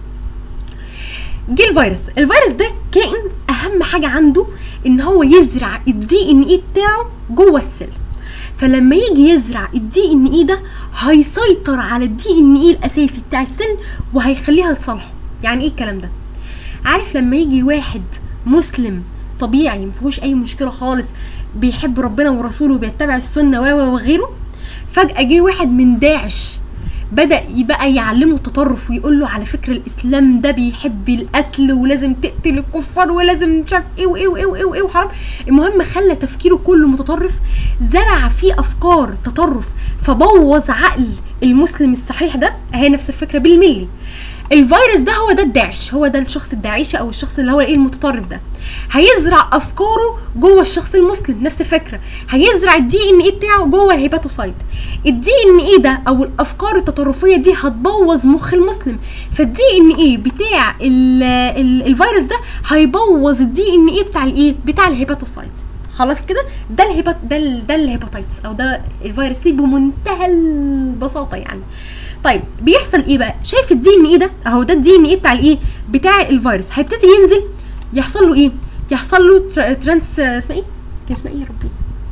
A: جه الفيروس الفيروس ده كائن اهم حاجه عنده ان هو يزرع الدي ان اي بتاعه جوه السيل فلما يجي يزرع الدي ان اي ده هيسيطر على الدي ان اي الاساسي بتاع السيل وهيخليها لصالحه يعني ايه الكلام ده عارف لما يجي واحد مسلم طبيعي مفيهوش اي مشكله خالص بيحب ربنا ورسوله وبيتبع السنه و و وغيره فجاه جه واحد من داعش بدا يبقى يعلمه التطرف ويقول له على فكره الاسلام ده بيحب القتل ولازم تقتل الكفار ولازم مش عارف ايه وايه وايه وايه وايه وحرام المهم خلى تفكيره كله متطرف زرع فيه افكار تطرف فبوظ عقل المسلم الصحيح ده اهي نفس الفكره بالملي الفيروس ده هو ده الداعش هو ده الشخص الداعشي او الشخص اللي هو ايه المتطرف ده هيزرع افكاره جوه الشخص المسلم نفس الفكره هيزرع الدي ان ايه بتاعه جوه الهيباتوسايت الدي ان ايه ده او الافكار التطرفيه دي هتبوظ مخ المسلم فالدي ان ايه بتاع ال ال الفيروس ده هيبوظ الدي ان ايه بتاع الايه بتاع الهيباتوسايت خلاص كده ده الهيبات ده ال- ده الهيباتيتس او ده الفيروس سي بمنتهى البساطه يعني طيب بيحصل ايه بقى شايف الدي ان ايه ده اهو ده الدي ان ايه بتاع الايه بتاع الفيروس هيبتدي ينزل يحصل له ايه يحصل له تر- ترانس اسمها ايه كان اسمها ايه يا ربي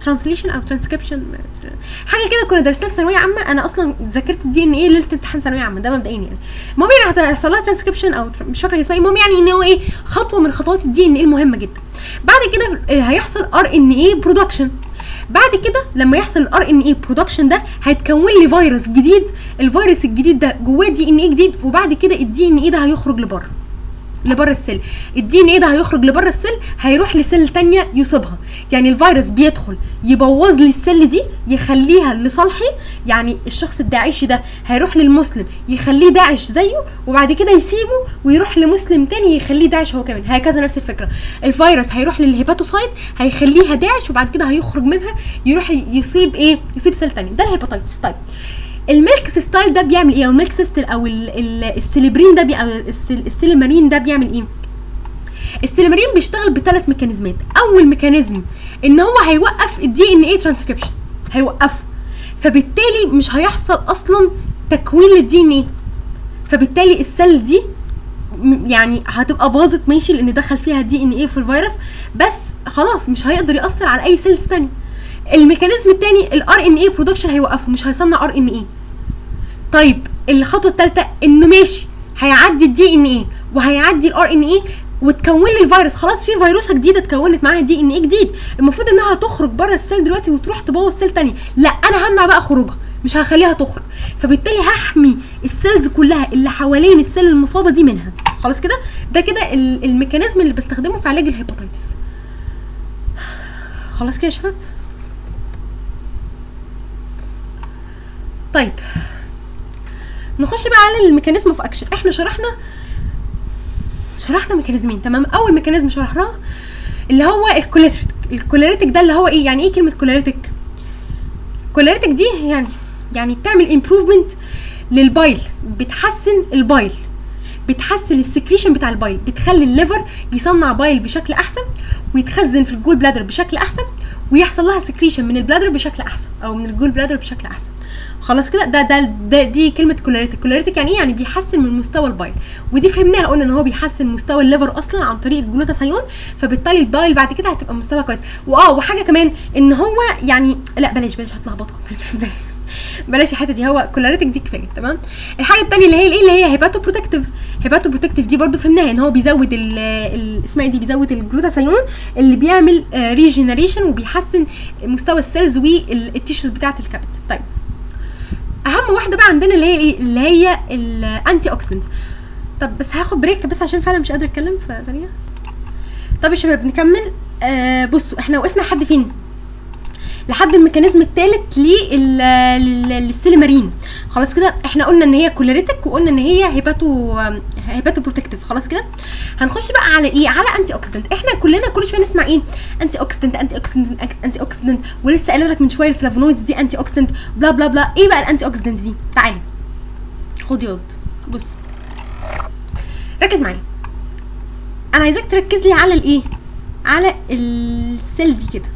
A: ترانسليشن او ترانسكريبشن حاجه كده كنا درسناها في ثانويه عامه انا اصلا ذاكرت الدي ان ايه ليله امتحان ثانويه عامه ده مبدئيا يعني المهم يعني هتحصل لها ترانسكريبشن او مش فاكره اسمها المهم يعني ان هو ايه خطوه من خطوات الدي ان ايه المهمه جدا بعد كده هيحصل ار ان ايه برودكشن بعد كده لما يحصل الار ان اي برودكشن ده هيتكون لي فيروس جديد الفيروس الجديد ده جواه دي ان اي جديد وبعد كده الدي ان اي ده هيخرج لبره لبره السيل الدي ان ايه ده هيخرج لبره السيل هيروح لسيل تانية يصيبها يعني الفيروس بيدخل يبوظ لي السيل دي يخليها لصالحي يعني الشخص الداعشي ده هيروح للمسلم يخليه داعش زيه وبعد كده يسيبه ويروح لمسلم تاني يخليه داعش هو كمان هكذا نفس الفكره الفيروس هيروح للهيباتوسايت هيخليها داعش وبعد كده هيخرج منها يروح يصيب ايه يصيب سيل تاني ده الهيباتايتس طيب الميلك ستايل ده بيعمل ايه او الميلك سيستل او السيلبرين ده بي او السيلمارين ده بيعمل ايه السيلمارين بيشتغل بثلاث ميكانيزمات اول ميكانيزم ان هو هيوقف الدي ان اي ترانسكريبشن هيوقفه فبالتالي مش هيحصل اصلا تكوين للدي ان اي فبالتالي السيل دي يعني هتبقى باظت ماشي لان دخل فيها دي ان اي في الفيروس بس خلاص مش هيقدر ياثر على اي سيلز ثانيه الميكانيزم الثاني الار ان اي برودكشن هيوقفه مش هيصنع ار ان اي طيب الخطوه الثالثه انه ماشي هيعدي الدي ان اي وهيعدي الار ان اي وتكون لي الفيروس خلاص في فيروسه جديده اتكونت معاها دي ان اي جديد المفروض انها تخرج بره السيل دلوقتي وتروح تبوظ سيل تاني لا انا همنع بقى خروجها مش هخليها تخرج فبالتالي هحمي السيلز كلها اللي حوالين السيل المصابه دي منها خلاص كده ده كده الميكانيزم اللي بستخدمه في علاج الهيباتيتس خلاص كده يا شباب طيب نخش بقى على الميكانيزم اوف اكشن احنا شرحنا شرحنا ميكانيزمين تمام اول ميكانيزم شرحناه اللي هو الكوليريتك الكوليريتك ده اللي هو ايه يعني ايه كلمه كوليريتك كوليريتك دي يعني يعني بتعمل امبروفمنت للبايل بتحسن البايل بتحسن السكريشن بتاع البايل بتخلي الليفر يصنع بايل بشكل احسن ويتخزن في الجول بلادر بشكل احسن ويحصل لها سكريشن من البلادر بشكل احسن او من الجول بلادر بشكل احسن خلاص كده ده, ده ده دي كلمه كولاريتك كولاريتك يعني ايه يعني بيحسن من مستوى البايل ودي فهمناها قلنا ان هو بيحسن مستوى الليفر اصلا عن طريق الجلوتاثيون فبالتالي البايل بعد كده هتبقى مستوى كويس واه وحاجه كمان ان هو يعني لا بلاش بلاش هتلخبطكم بلاش الحته دي هو كولاريتك دي كفايه تمام الحاجه الثانيه اللي هي الايه اللي هي هيباتو بروتكتيف هيباتو بروتكتيف دي برضو فهمناها ان هو بيزود ال اسمها دي بيزود الجلوتاثيون اللي بيعمل ريجنريشن وبيحسن مستوى السيلز والتيشوز بتاعه الكبد طيب اهم واحده بقى عندنا اللي هي ايه اللي هي الانتي اوكسيدنت طب بس هاخد بريك بس عشان فعلا مش قادره اتكلم فثانيه طب يا شباب نكمل آه بصوا احنا وقفنا لحد فين لحد الميكانيزم الثالث للسيلمارين خلاص كده احنا قلنا ان هي كوليريتك وقلنا ان هي هيباتو هيباتو بروتكتيف خلاص كده هنخش بقى على ايه على انتي اوكسيدنت احنا كلنا كل شويه نسمع ايه انتي اوكسيدنت انتي اوكسيدنت انتي اوكسيدنت ولسه قايله لك من شويه الفلافونويدز دي انتي اوكسيدنت بلا بلا بلا ايه بقى الانتي اوكسيدنت دي تعالى خد ياض بص ركز معايا انا عايزاك تركز لي على الايه على السيل دي كده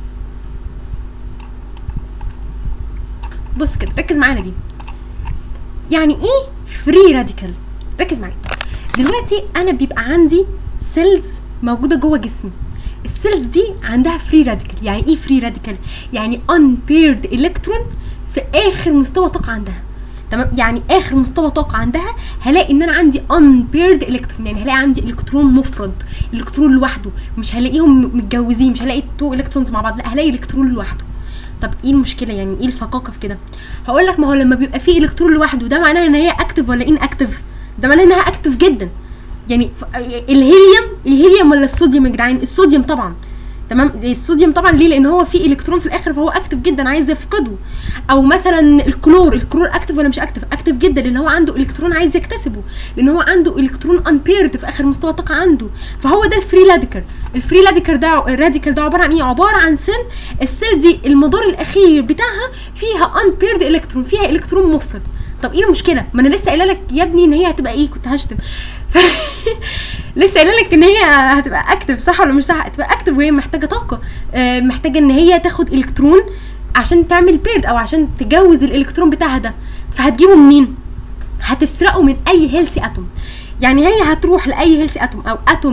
A: بص كده ركز معانا دي يعني ايه فري راديكال ركز معايا دلوقتي انا بيبقى عندي سيلز موجوده جوه جسمي السيلز دي عندها فري راديكال يعني ايه فري راديكال يعني unpaired الكترون في اخر مستوى طاقه عندها تمام يعني اخر مستوى طاقه عندها هلاقي ان انا عندي unpaired الكترون يعني هلاقي عندي الكترون مفرد الكترون لوحده مش هلاقيهم متجوزين مش هلاقي تو الكترونز مع بعض لا هلاقي الكترون لوحده طب ايه المشكله يعني ايه الفقاقه في كده هقول لك ما هو لما بيبقى فيه الكترون لوحده ده معناه ان هي اكتف ولا ان اكتف ده معناه انها اكتف جدا يعني الهيليوم الهيليوم ولا الصوديوم يا جدعان الصوديوم طبعا تمام الصوديوم طبعا ليه لان هو فيه الكترون في الاخر فهو اكتف جدا عايز يفقده او مثلا الكلور الكلور اكتف ولا مش اكتف اكتف جدا لان هو عنده الكترون عايز يكتسبه لان هو عنده الكترون انبيرد في اخر مستوى طاقه عنده فهو ده الفري راديكال الفري راديكال ده الراديكال ده عباره عن ايه عباره عن سيل السيل دي المدار الاخير بتاعها فيها انبيرد الكترون فيها الكترون مفرد طب ايه المشكله ما انا لسه قايله لك يا ابني ان هي هتبقى ايه كنت هشتم ف... لسه قايله لك ان هي هتبقى اكتف صح ولا مش صح هتبقى اكتف وهي محتاجه طاقه آه محتاجه ان هي تاخد الكترون عشان تعمل بيرد او عشان تجوز الالكترون بتاعها ده فهتجيبه منين هتسرقه من اي هيلثي اتوم يعني هي هتروح لاي هيلثي اتوم او اتوم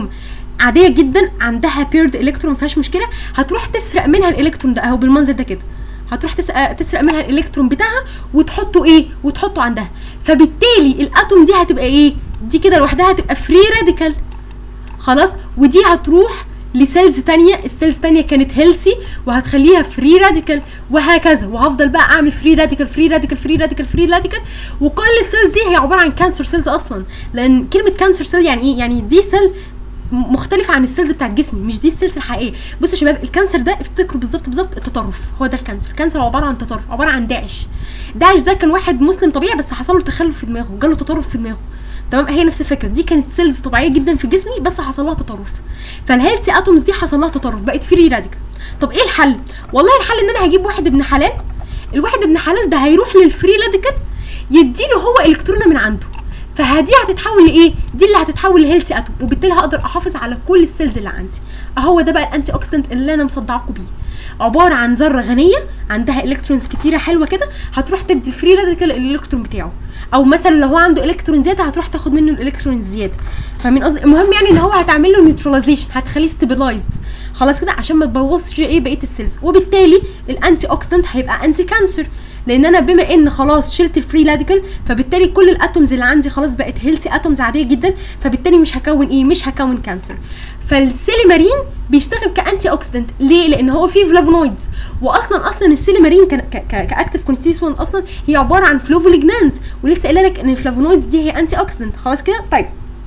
A: عاديه جدا عندها بيرد الكترون مفيهاش مشكله هتروح تسرق منها الالكترون ده اهو بالمنظر ده كده هتروح تسرق, تسرق منها الالكترون بتاعها وتحطه ايه وتحطه عندها فبالتالي الاتوم دي هتبقى ايه دي كده لوحدها هتبقى فري راديكال خلاص ودي هتروح لسيلز تانية السيلز تانية كانت هيلسي وهتخليها فري راديكال وهكذا وهفضل بقى اعمل فري راديكال فري راديكال فري راديكال فري راديكال وكل السيلز دي هي عباره عن كانسر سيلز اصلا لان كلمه كانسر سيل يعني ايه يعني دي سيل مختلفة عن السيلز بتاعت جسمي مش دي السيلز الحقيقية بصوا يا شباب الكانسر ده افتكروا بالظبط بالظبط التطرف هو ده الكانسر الكانسر هو عبارة عن تطرف عبارة عن داعش داعش ده كان واحد مسلم طبيعي بس حصل له تخلف في دماغه جاله تطرف في دماغه تمام هي نفس الفكره دي كانت سيلز طبيعيه جدا في جسمي بس حصل لها تطرف فالهيلثي اتومز دي حصل لها تطرف بقت فري راديكال طب ايه الحل والله الحل ان انا هجيب واحد ابن حلال الواحد ابن حلال ده هيروح للفري راديكال يديله هو الكترونه من عنده فهدي هتتحول لايه دي اللي هتتحول لهيلثي اتوم وبالتالي هقدر احافظ على كل السيلز اللي عندي اهو ده بقى الانتي اوكسيدنت اللي انا مصدعكم بيه عباره عن ذره غنيه عندها الكترونز كتيره حلوه كده هتروح تدي الفري راديكال الالكترون بتاعه او مثلا لو هو عنده الكترون زياده هتروح تاخد منه الالكترون زياده فاهمين قصدي المهم يعني ان هو هتعمل له نيوتراليزيشن هتخليه ستابلايزد خلاص كده عشان ما تبوظش ايه بقيه السيلز وبالتالي الانتي اوكسيدنت هيبقى انتي كانسر لان انا بما ان خلاص شلت الفري راديكال فبالتالي كل الاتومز اللي عندي خلاص بقت هيلثي اتومز عاديه جدا فبالتالي مش هكون ايه مش هكون كانسر فالسيليمارين بيشتغل كانتي اوكسيدنت ليه لان هو فيه فلافونويدز واصلا اصلا السيليمارين كاكتيف كونستيتوينت اصلا هي عباره عن فلوفوليجنانز ولسه قايله لك ان الفلافونويدز دي هي انتي اوكسيدنت خلاص كده طيب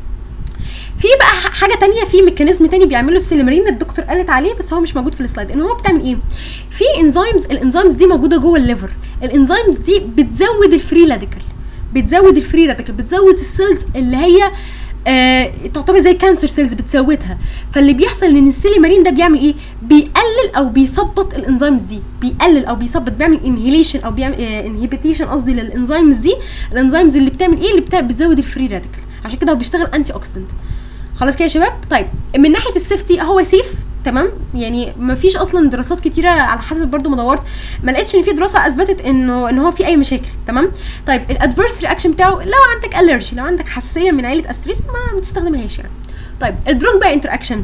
A: في بقى حاجه تانية في ميكانيزم تاني بيعمله السيليمارين الدكتور قالت عليه بس هو مش موجود في السلايد ان هو بتعمل ايه في انزيمز الانزيمز دي موجوده جوه الليفر الانزيمز دي بتزود الفري راديكال بتزود الفري راديكال بتزود السيلز اللي هي آه تعتبر زي كانسر سيلز بتزودها فاللي بيحصل ان السيليمارين ده بيعمل ايه بيقلل او بيثبط الانزيمز دي بيقلل او بيثبط بيعمل انهيليشن او بيعمل آه انهيبيتيشن قصدي للانزيمز دي الانزيمز اللي بتعمل ايه اللي بتاع بتزود الفري راديكال عشان كده هو بيشتغل انتي اوكسيدنت خلاص كده يا شباب طيب من ناحيه السيفتي هو سيف تمام يعني ما فيش اصلا دراسات كتيره على حسب برضو ما دورت ما لقيتش ان في دراسه اثبتت انه ان هو في اي مشاكل تمام طيب الادفيرس رياكشن بتاعه لو عندك الرجي لو عندك حساسيه من عيله استريس ما, ما تستخدمهاش يعني طيب الدروج بقى انتر اكشن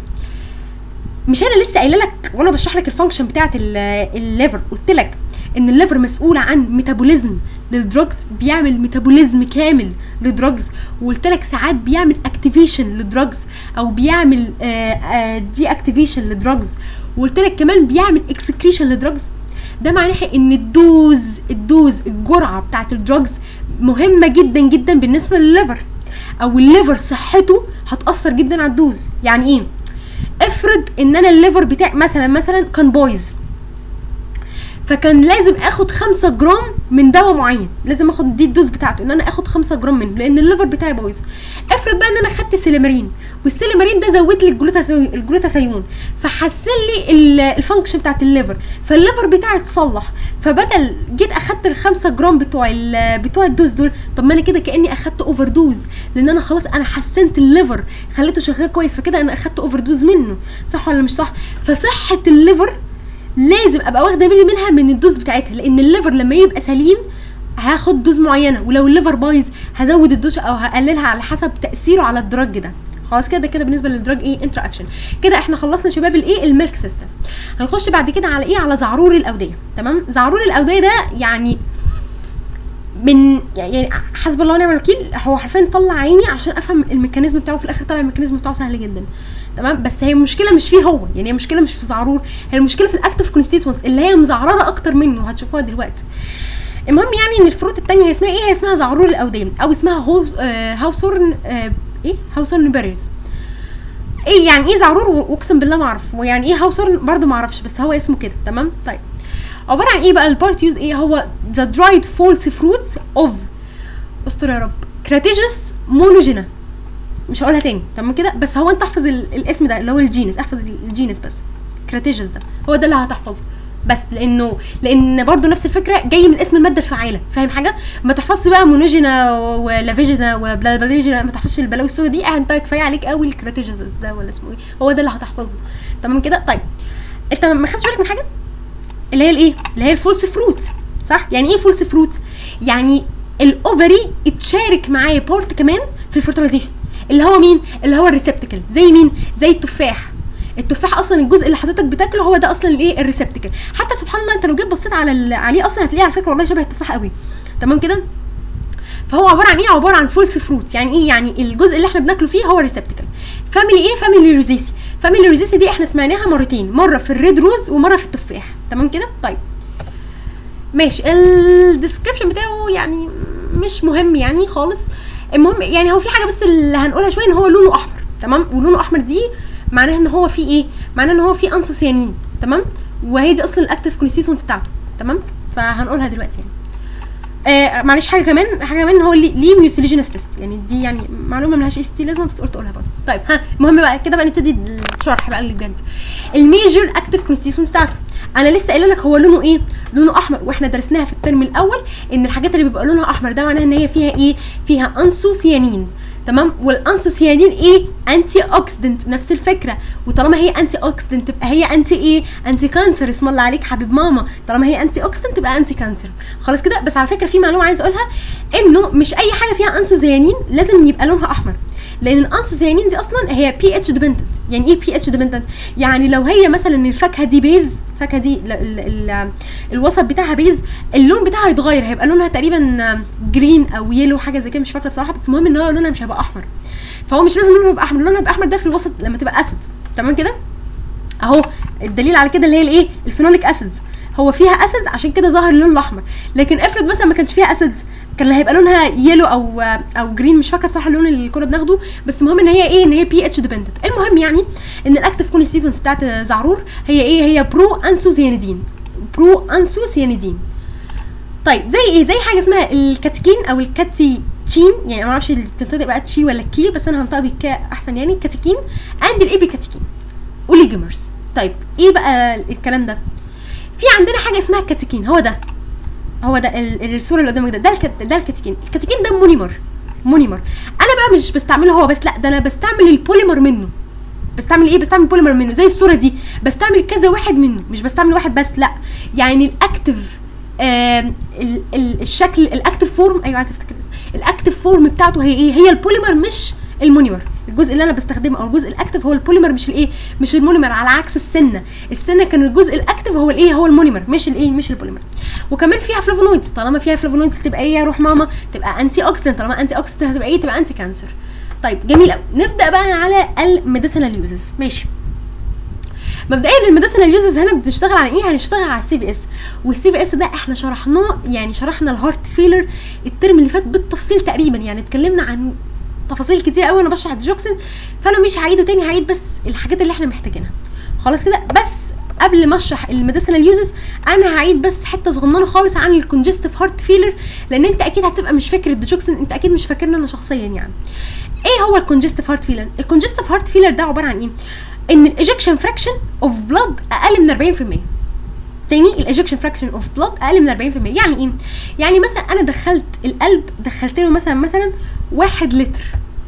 A: مش انا لسه قايله لك وانا بشرح لك الفانكشن بتاعه الليفر قلت لك ان الليفر مسؤول عن ميتابوليزم للدروجز بيعمل ميتابوليزم كامل للدروجز وقلت لك ساعات بيعمل اكتيفيشن للدروجز او بيعمل دي اكتيفيشن للدروجز وقلت لك كمان بيعمل اكسكريشن للدروجز ده معناه ان الدوز الدوز الجرعه بتاعت الدروجز مهمه جدا جدا بالنسبه للليفر او الليفر صحته هتاثر جدا على الدوز يعني ايه افرض ان انا الليفر بتاعي مثلا مثلا كان بايظ فكان لازم اخد 5 جرام من دواء معين لازم اخد دي الدوز بتاعته ان انا اخد 5 جرام منه لان الليفر بتاعي بايظ افرض بقى ان انا خدت سيليمارين والسيليمارين ده زود لي الجلوتاثيون فحسن لي الفانكشن بتاعت الليفر فالليفر بتاعي اتصلح فبدل جيت اخدت ال 5 جرام بتوع بتوع الدوز دول طب ما انا كده كاني اخدت اوفر دوز لان انا خلاص انا حسنت الليفر خليته شغال كويس فكده انا اخدت اوفر دوز منه صح ولا مش صح فصحه الليفر لازم ابقى واخده بالي منها من الدوز بتاعتها لان الليفر لما يبقى سليم هاخد دوز معينه ولو الليفر بايظ هزود الدوز او هقللها على حسب تاثيره على الدرج ده خلاص كده كده بالنسبه للدرج ايه انتر اكشن كده احنا خلصنا شباب الايه الميلك سيستم هنخش بعد كده على ايه على زعرور الاوديه تمام زعرور الاوديه ده يعني من يعني حسب الله ونعم الوكيل هو حرفيا طلع عيني عشان افهم الميكانيزم بتاعه في الاخر طلع الميكانيزم بتاعه سهل جدا تمام بس هي المشكله مش فيه هو يعني هي المشكله مش في زعرور هي المشكله في الاكتف كونستيتوينس اللي هي مزعرره اكتر منه هتشوفوها دلوقتي المهم يعني ان الفروت التانية هي اسمها ايه هي اسمها زعرور الاوديه او اسمها هوز آه هاوسورن آه ايه هاوسورن بيريز ايه يعني ايه زعرور واقسم بالله ما اعرف ويعني ايه هاوسورن برضه ما اعرفش بس هو اسمه كده تمام طيب عباره عن ايه بقى البارت يوز ايه هو ذا درايد فولس فروتس اوف استر يا رب كراتيجس مونوجينا مش هقولها تاني تمام كده بس هو انت احفظ الاسم ده اللي هو الجينس احفظ الجينس بس كراتيجس ده هو ده اللي هتحفظه بس لانه لان برضو نفس الفكره جاي من اسم الماده الفعاله فاهم حاجه ما تحفظش بقى مونوجينا ولافيجينا وبلافيجينا ما تحفظش البلاوي السوداء دي انت كفايه عليك قوي الكراتيجس ده ولا اسمه ايه هو ده اللي هتحفظه تمام كده طيب انت ما خدتش بالك من حاجه اللي هي الايه اللي هي الفولس فروت صح يعني ايه فولس فروت يعني الاوفري اتشارك معايا بورت كمان في الفيرتلايزيشن اللي هو مين اللي هو الريسبتكل زي مين زي التفاح التفاح اصلا الجزء اللي حضرتك بتاكله هو ده اصلا الايه الريسبتكل حتى سبحان الله انت لو جيت بصيت على ال- عليه اصلا هتلاقيه على فكره والله شبه التفاح قوي تمام كده فهو عباره عن ايه عباره عن فولس فروت يعني ايه يعني الجزء اللي احنا بناكله فيه هو الريسبتكل فاميلي ايه فاميلي روزيسي فاميلي روزيسي دي احنا سمعناها مرتين مره في الريد روز ومره في التفاح تمام كده طيب ماشي الديسكريبشن بتاعه يعني مش مهم يعني خالص المهم يعني هو في حاجه بس اللي هنقولها شويه ان هو لونه احمر تمام ولونه احمر دي معناها ان هو فيه ايه معناها ان هو فيه انسوسيانين تمام وهي دي اصلا الاكتيف كونستيتوينتس بتاعته تمام فهنقولها دلوقتي يعني آه معلش حاجه كمان حاجه كمان ان هو ليه ليه ميوسيليجينس تيست يعني دي يعني معلومه ملهاش اي ستي لازمه بس قلت اقولها برضه طيب ها المهم بقى كده بقى نبتدي الشرح بقى اللي بجد الميجر اكتيف كونستيتوينت بتاعته انا لسه قايله لك هو لونه ايه لونه احمر واحنا درسناها في الترم الاول ان الحاجات اللي بيبقى لونها احمر ده معناها ان هي فيها ايه فيها انسوسيانين تمام والانسوسيانين ايه انتي اوكسيدنت نفس الفكره وطالما هي انتي اوكسيدنت تبقى هي انتي ايه انتي كانسر اسم الله عليك حبيب ماما طالما هي انتي اوكسيدنت تبقى انتي كانسر خلاص كده بس على فكره في معلومه عايزه اقولها انه مش اي حاجه فيها انسوسيانين لازم يبقى لونها احمر لان الانسوسيانين دي اصلا هي بي اتش ديبندنت يعني ايه بي اتش ديبندنت يعني لو هي مثلا الفاكهه دي بيز الفاكهه دي ال ال ال الوسط بتاعها بيز اللون بتاعها هيتغير هيبقى لونها تقريبا جرين او يلو حاجه زي كده مش فاكره بصراحه بس المهم ان هو لونها مش هيبقى احمر فهو مش لازم لونها يبقى احمر لونها يبقى احمر ده في الوسط لما تبقى اسيد تمام كده اهو الدليل على كده اللي هي الايه الفينوليك اسيدز هو فيها اسيدز عشان كده ظهر اللون الاحمر لكن افرض مثلا ما كانش فيها اسيدز كان هيبقى لونها يلو او او جرين مش فاكره بصراحه اللون اللي كنا بناخده بس المهم ان هي ايه ان هي بي اتش ديبندنت المهم يعني ان الاكتيف كونستيتوينتس بتاعت زعرور هي ايه هي برو انسوسيانيدين برو انسوسيانيدين طيب زي ايه زي حاجه اسمها الكاتيكين او الكاتيتشين يعني ما اعرفش بتنطق بقى تشي ولا كي بس انا هنطق بالكاء احسن يعني كاتيكين اند الايبي كاتيكين اوليجومرز طيب ايه بقى الكلام ده في عندنا حاجه اسمها الكاتيكين هو ده هو ده ال- الصوره اللي قدامك ده ده الكت... ده الكاتيكين الكاتيكين ده مونيمر مونيمر انا بقى مش بستعمله هو بس لا ده انا بستعمل البوليمر منه بستعمل ايه بستعمل بوليمر منه زي الصوره دي بستعمل كذا واحد منه مش بستعمل واحد بس لا يعني الاكتف آم، ال- ال- الشكل الاكتف فورم ايوه عايزه افتكر اسمه الاكتف فورم بتاعته هي ايه هي البوليمر مش المونيمر الجزء اللي انا بستخدمه او الجزء الاكتف هو البوليمر مش الايه مش المونيمر على عكس السنه السنه كان الجزء الاكتف هو الايه هو المونيمر مش الايه مش البوليمر وكمان فيها فلافونويدز طالما فيها فلافونويدز تبقى ايه يا روح ماما تبقى انتي اوكسيدنت طالما انتي اوكسيدنت هتبقى ايه تبقى انتي كانسر طيب جميل قوي نبدا بقى على الميديسينال يوزز ماشي مبدئيا الميديسينال يوزز هنا بتشتغل على ايه هنشتغل على السي بي اس والسي بي اس ده احنا شرحناه يعني شرحنا الهارت فيلر الترم اللي فات بالتفصيل تقريبا يعني اتكلمنا عن تفاصيل كتير قوي وانا بشرح الديجوكسين فانا مش هعيده تاني هعيد بس الحاجات اللي احنا محتاجينها خلاص كده بس قبل ما اشرح الميديسينال يوزز انا هعيد بس حته صغننه خالص عن الكونجستيف هارت فيلر لان انت اكيد هتبقى مش فاكر الديجوكسين انت اكيد مش فاكرني انا شخصيا يعني ايه هو الكونجستيف هارت فيلر الكونجستيف هارت فيلر ده عباره عن ايه ان الايجكشن فراكشن اوف بلاد اقل من 40% تاني الايجكشن فراكشن اوف بلاد اقل من 40% يعني ايه يعني مثلا انا دخلت القلب دخلت له مثلا مثلا واحد لتر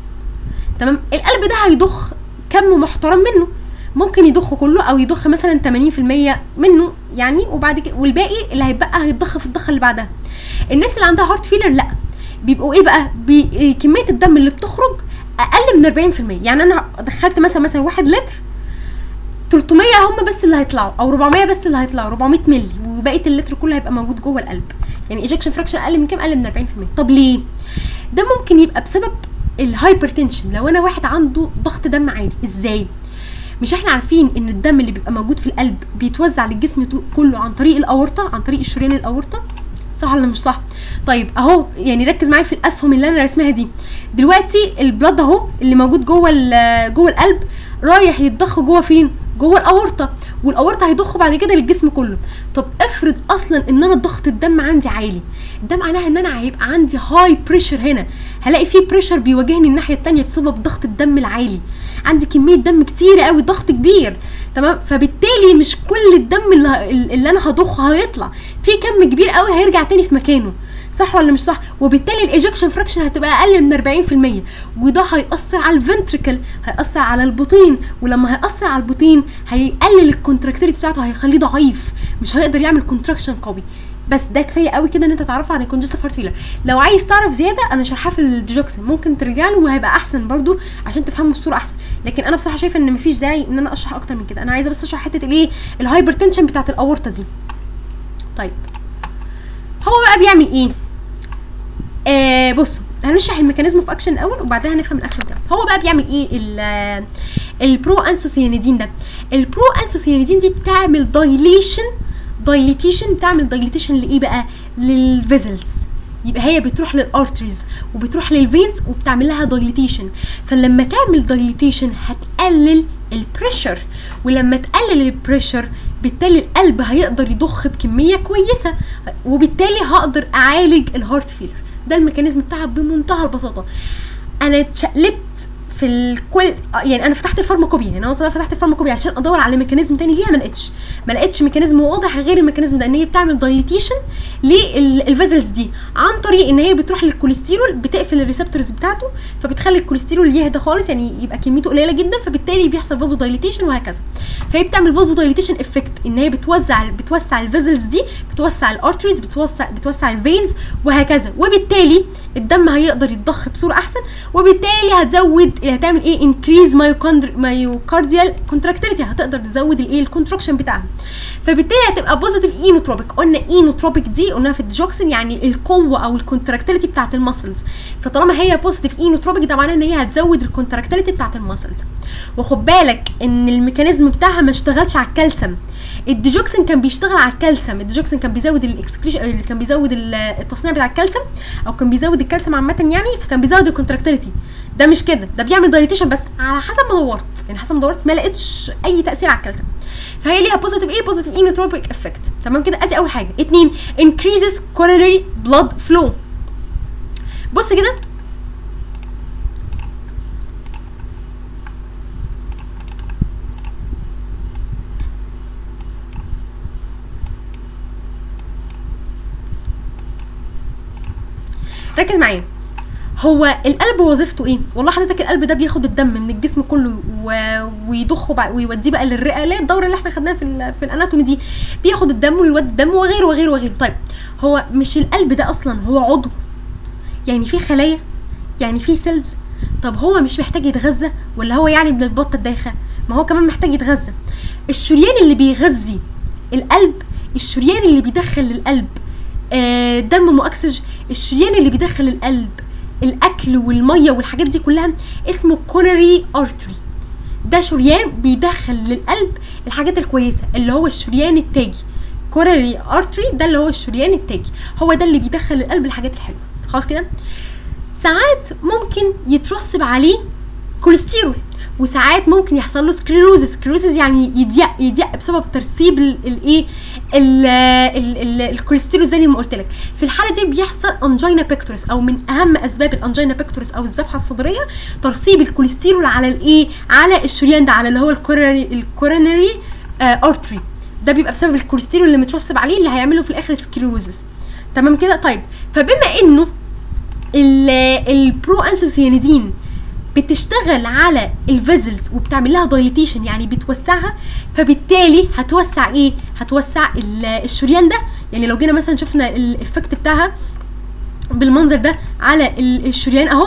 A: تمام القلب ده هيضخ كم محترم منه ممكن يضخ كله او يضخ مثلا 80% منه يعني وبعد كده والباقي اللي هيتبقى هيتضخ في الضخه اللي بعدها الناس اللي عندها هارت فيلر لا بيبقوا ايه بقى بي إيه كميه الدم اللي بتخرج اقل من 40% يعني انا دخلت مثلا مثلا واحد لتر 300 هم بس اللي هيطلعوا او 400 بس اللي هيطلعوا 400 مللي وبقيه اللتر كله هيبقى موجود جوه القلب يعني ايجكشن فراكشن اقل من كام اقل من 40% طب ليه ده ممكن يبقى بسبب الهايبرتنشن لو انا واحد عنده ضغط دم عالي ازاي مش احنا عارفين ان الدم اللي بيبقى موجود في القلب بيتوزع للجسم تو- كله عن طريق الاورطه عن طريق الشريان الاورطه صح ولا مش صح طيب اهو يعني ركز معايا في الاسهم اللي انا رسمها دي دلوقتي البلاد اهو اللي موجود جوه ال- جوه القلب رايح يتضخ جوه فين جوه الاورطه والاورطه هيضخه بعد كده للجسم كله طب افرض اصلا ان انا ضغط الدم عندي عالي ده معناها ان انا هيبقى عندي هاي بريشر هنا هلاقي فيه بريشر بيواجهني الناحيه التانية بسبب ضغط الدم العالي عندي كميه دم كتير قوي ضغط كبير تمام فبالتالي مش كل الدم اللي, اللي انا هضخه هيطلع في كم كبير قوي هيرجع تاني في مكانه صح ولا مش صح وبالتالي الايجكشن فراكشن هتبقى اقل من 40% وده هيأثر على الفنتركل هيأثر على البطين ولما هيأثر على البطين هيقلل الكونتراكتيليتي بتاعته هيخليه ضعيف مش هيقدر يعمل كونتراكشن قوي بس ده كفايه قوي كده ان انت تعرفه عن الكونجستيف هارت فيلر لو عايز تعرف زياده انا شارحاه في الديجوكسين ممكن ترجع له وهيبقى احسن برضو عشان تفهمه بصوره احسن لكن انا بصراحه شايفه ان مفيش داعي ان انا اشرح اكتر من كده انا عايزه بس اشرح حته الايه الهايبرتنشن بتاعت الاورطه دي طيب هو بقى بيعمل ايه آه بصوا هنشرح الميكانيزم اوف اكشن الاول وبعدها هنفهم الاكشن بتاعه هو بقى بيعمل ايه ال- البرو انسوسيانيدين ده البرو انسوسيانيدين دي بتعمل دايليشن دايليتيشن بتعمل دايليتيشن لايه بقى للفيزلز يبقى هي بتروح للارتريز وبتروح للفينز وبتعمل لها دايليتيشن فلما تعمل دايليتيشن هتقلل البريشر ولما تقلل البريشر بالتالي القلب هيقدر يضخ بكميه كويسه وبالتالي هقدر اعالج الهارت فيلر ده الميكانيزم بتاعها بمنتهى البساطه انا اتشقلبت في الكل يعني انا فتحت الفارماكوبيا يعني انا مثلا فتحت الفارماكوبيا عشان ادور على ميكانيزم تاني ليها ما لقيتش ما لقيتش ميكانيزم واضح غير الميكانيزم ده ان هي بتعمل دايليتيشن للفيزلز دي عن طريق ان هي بتروح للكوليسترول بتقفل الريسبتورز بتاعته فبتخلي الكوليسترول يهدى خالص يعني يبقى كميته قليله جدا فبالتالي بيحصل فازو دايليتيشن وهكذا فهي بتعمل فازو دايليتيشن افكت ان هي بتوزع بتوسع الفيزلز دي بتوسع الارتريز بتوسع بتوسع الفينز وهكذا وبالتالي الدم هيقدر يتضخ بصوره احسن وبالتالي هتزود هتعمل ايه انكريز مايوكارديال كونتراكتيليتي هتقدر تزود الايه الكونتراكشن بتاعها فبالتالي هتبقى بوزيتيف اينوتروبيك قلنا اينوتروبيك دي قلناها في الديجوكسين يعني القوه او الكونتراكتيليتي بتاعت المسلز فطالما هي بوزيتيف اينوتروبيك ده معناه ان هي هتزود الكونتراكتيليتي بتاعت المسلز وخد بالك ان الميكانيزم بتاعها ما اشتغلش على الكالسيوم الديجوكسين كان بيشتغل على الكالسيوم الديجوكسين كان بيزود الاكسكريشن كان بيزود ال- التصنيع بتاع الكالسيوم او كان بيزود الكالسيوم عامه يعني فكان بيزود الكونتراكتيليتي ده مش كده ده بيعمل دايليتيشن بس على حسب ما دورت يعني حسب ما دورت ما لقيتش اي تاثير على الكالسيوم فهي ليها بوزيتيف ايه بوزيتيف اينوتروبيك افكت تمام كده ادي اول حاجه اتنين increases coronary blood flow بص كده ركز معايا هو القلب وظيفته ايه والله حضرتك القلب ده بياخد الدم من الجسم كله و... ويضخه بقى ويوديه بقى للرئه اللي هي الدوره اللي احنا خدناها في ال... في الاناتومي دي بياخد الدم ويودي الدم وغيره وغيره وغيره طيب هو مش القلب ده اصلا هو عضو يعني في خلايا يعني في سيلز طب هو مش محتاج يتغذى ولا هو يعني من البطه الدايخه ما هو كمان محتاج يتغذى الشريان اللي بيغذي القلب الشريان اللي بيدخل للقلب آه دم مؤكسج الشريان اللي بيدخل القلب الاكل والميه والحاجات دي كلها اسمه كونري ارتري ده شريان بيدخل للقلب الحاجات الكويسه اللي هو الشريان التاجي كوراري ارتري ده اللي هو الشريان التاجي هو ده اللي بيدخل للقلب الحاجات الحلوه خلاص كده ساعات ممكن يترسب عليه كوليسترول وساعات ممكن يحصل له سكليروزس سكليروزس يعني يضيق يضيق بسبب ترسيب الايه الكوليسترول زي ما قلت لك في الحاله دي بيحصل انجينا بيكتورس او من اهم اسباب الانجينا بيكتورس او الذبحه الصدريه ترسيب الكوليسترول على الايه على الشريان ده على اللي هو الكورونري الكورونري ارتري ده بيبقى بسبب الكوليسترول اللي مترسب عليه اللي هيعمله في الاخر سكليروزس تمام كده طيب فبما انه البرو انسوسيانيدين بتشتغل على الفيزلز وبتعمل لها دايليتيشن يعني بتوسعها فبالتالي هتوسع ايه هتوسع الشريان ده يعني لو جينا مثلا شفنا الافكت بتاعها بالمنظر ده على الشريان اهو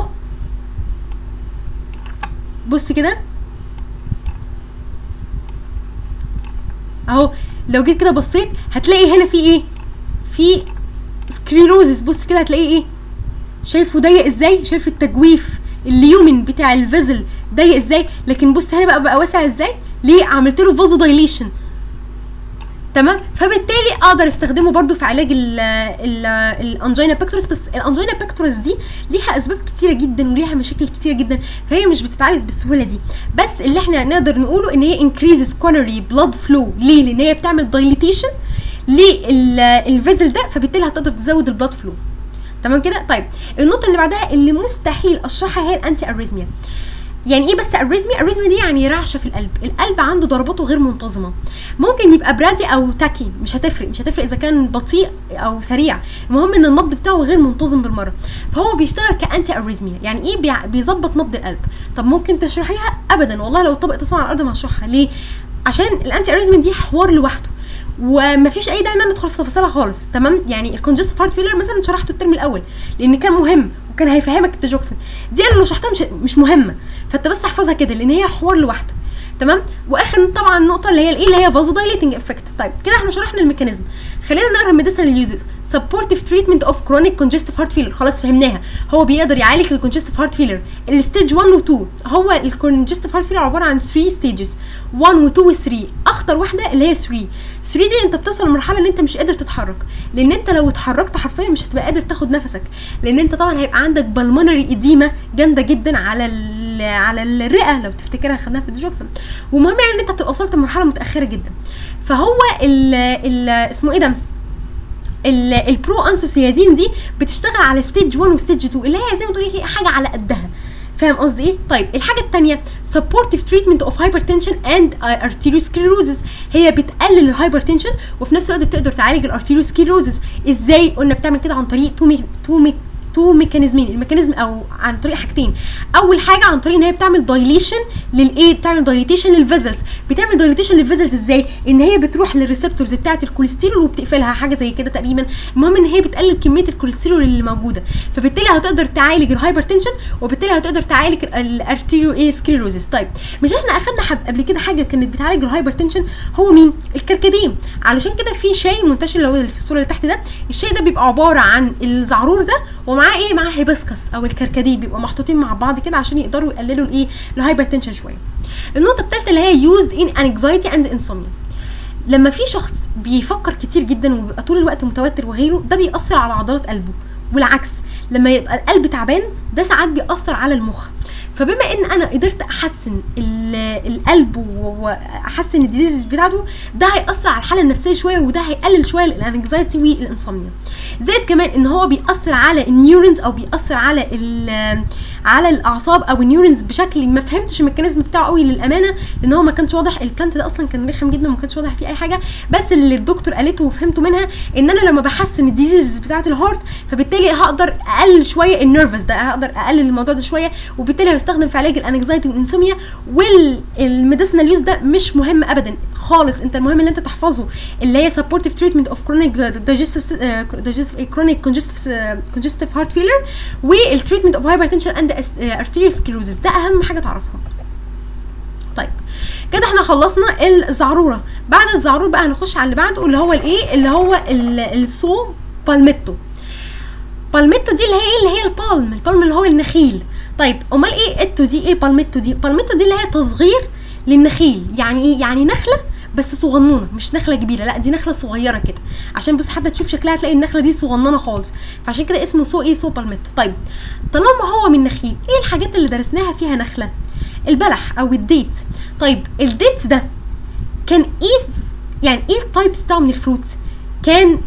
A: بص كده اهو لو جيت كده بصيت هتلاقي هنا في ايه في سكليروزس بص كده هتلاقي ايه شايفه ضيق ازاي شايف التجويف اليومن بتاع الفيزل ضيق ازاي لكن بص هنا بقى بقى واسع ازاي ليه عملت له فازو دايليشن تمام فبالتالي اقدر استخدمه برده في علاج الانجينا بيكتورس بس الانجينا بيكتورس دي ليها اسباب كتيره جدا وليها مشاكل كتيره جدا فهي مش بتتعالج بالسهوله دي بس اللي احنا نقدر نقوله ان هي انكريزز كونري بلاد فلو ليه لان هي بتعمل دايليتيشن للفيزل ده فبالتالي هتقدر تزود البلاد فلو تمام كده طيب النقطه اللي بعدها اللي مستحيل اشرحها هي الانتي اريزميا يعني ايه بس اريزميا اريزميا دي يعني رعشه في القلب القلب عنده ضرباته غير منتظمه ممكن يبقى برادي او تاكي مش هتفرق مش هتفرق اذا كان بطيء او سريع المهم ان النبض بتاعه غير منتظم بالمره فهو بيشتغل كانتي اريزميا يعني ايه بيظبط نبض القلب طب ممكن تشرحيها ابدا والله لو طبق تصنع على الارض ما هشرحها ليه عشان الانتي اريزميا دي حوار لوحده ومفيش اي داعي ان انا ندخل في تفاصيلها خالص تمام يعني الكونجستيف هارت فيلر مثلا شرحته الترم الاول لان كان مهم وكان هيفهمك التجوكسن دي انا لو شرحتها مش مش مهمه فانت بس احفظها كده لان هي حوار لوحده تمام واخر طبعا النقطه اللي هي الايه اللي هي فازو دايليتنج افكت طيب كده احنا شرحنا الميكانيزم خلينا نقرا الميديسينال يوزز سبورتيف تريتمنت اوف كرونيك كونجستيف هارت فيلر خلاص فهمناها هو بيقدر يعالج الكونجستيف هارت فيلر الستيج 1 و 2 هو الكونجستيف هارت فيلر عباره عن 3 ستيجز 1 و 2 و 3 اخطر واحده اللي هي 3 3 دي انت بتوصل لمرحله ان انت مش قادر تتحرك لان انت لو اتحركت حرفيا مش هتبقى قادر تاخد نفسك لان انت طبعا هيبقى عندك بالمونري اديمه جامده جدا على ال على الرئه لو تفتكرها خدناها في الديجوكسن ومهم يعني ان انت تبقى وصلت لمرحله متاخره جدا فهو ال ال اسمه ايه ده ال- البرو انسوسيادين دي بتشتغل على ستيج 1 وستيج 2 اللي هي زي ما تقولي هي حاجه على قدها فاهم قصدي ايه؟ طيب الحاجه الثانيه supportive treatment of hypertension and arteriosclerosis هي بتقلل الهايبرتنشن وفي نفس الوقت بتقدر تعالج الارتيروسكليروزس ازاي؟ قلنا بتعمل كده عن طريق تو مي تو مي تو ميكانيزمين الميكانيزم او عن طريق حاجتين اول حاجه عن طريق ان هي بتعمل دايليشن للايه بتعمل دايليتيشن للفيزلز بتعمل دايليتيشن للفيزلز ازاي ان هي بتروح للريسبتورز بتاعه الكوليسترول وبتقفلها حاجه زي كده تقريبا المهم ان هي بتقلل كميه الكوليسترول اللي موجوده فبالتالي هتقدر تعالج الهايبرتنشن وبالتالي هتقدر تعالج الارتيريو ايه سكليروزس طيب مش احنا اخدنا حب قبل كده حاجه كانت بتعالج الهايبرتنشن هو مين الكركديه علشان كده في شاي منتشر اللي هو اللي في الصوره اللي تحت ده الشاي ده بيبقى عباره عن الزعرور ده ومعاه ايه معاه هيبسكس او الكركديه بيبقوا محطوطين مع بعض كده عشان يقدروا يقللوا الايه الهايبرتنشن شويه النقطه الثالثه اللي هي used in anxiety and insomnia لما في شخص بيفكر كتير جدا وبيبقى طول الوقت متوتر وغيره ده بيأثر على عضلات قلبه والعكس لما يبقى القلب تعبان ده ساعات بيأثر على المخ فبما ان انا قدرت احسن ال- القلب و- واحسن الديزيز بتاعته ده هيأثر على الحاله النفسيه شويه وده هيقلل شويه الانكزايتي والانسomnia زائد كمان ان هو بيأثر على النيورونز او بيأثر على ال- على الاعصاب او النيورونز بشكل ما فهمتش الميكانيزم بتاعه قوي للامانه لان هو ما كانش واضح البلانت ده اصلا كان رخم جدا وما كانش واضح فيه اي حاجه بس اللي الدكتور قالته وفهمته منها ان انا لما بحسن الديزيز بتاعه الهارت فبالتالي هقدر اقلل شويه النرفز ده هقدر اقلل الموضوع ده شويه وبالتالي هستخدم في علاج الانكزايتي والانسوميا والميديسنال يوز ده مش مهم ابدا خالص انت المهم ان انت تحفظه اللي هي سبورتيف تريتمنت اوف كرونيك دايجستيف كرونيك كونجستيف هارت فيلر والتريتمنت اوف هايبرتنشن اند ارتيريوسكليروزس ده اهم حاجه تعرفها طيب كده احنا خلصنا الزعروره بعد الزعرور بقى هنخش على اللي بعده اللي هو الايه اللي هو ال- السو بالميتو بالميتو دي اللي هي ايه اللي هي البالم البالم اللي هو النخيل طيب امال ايه اتو دي ايه بالميتو دي بالميتو دي اللي هي تصغير للنخيل يعني ايه يعني نخله بس صغنونه مش نخله كبيره لا دي نخله صغيره كده عشان بس حتى تشوف شكلها تلاقي النخله دي صغننه خالص فعشان كده اسمه سو ايه سو بالميتو طيب طالما هو من نخيل ايه الحاجات اللي درسناها فيها نخله البلح او الديت طيب الديت ده كان ايه يعني ايه التايبس بتاعه من الفروتس كان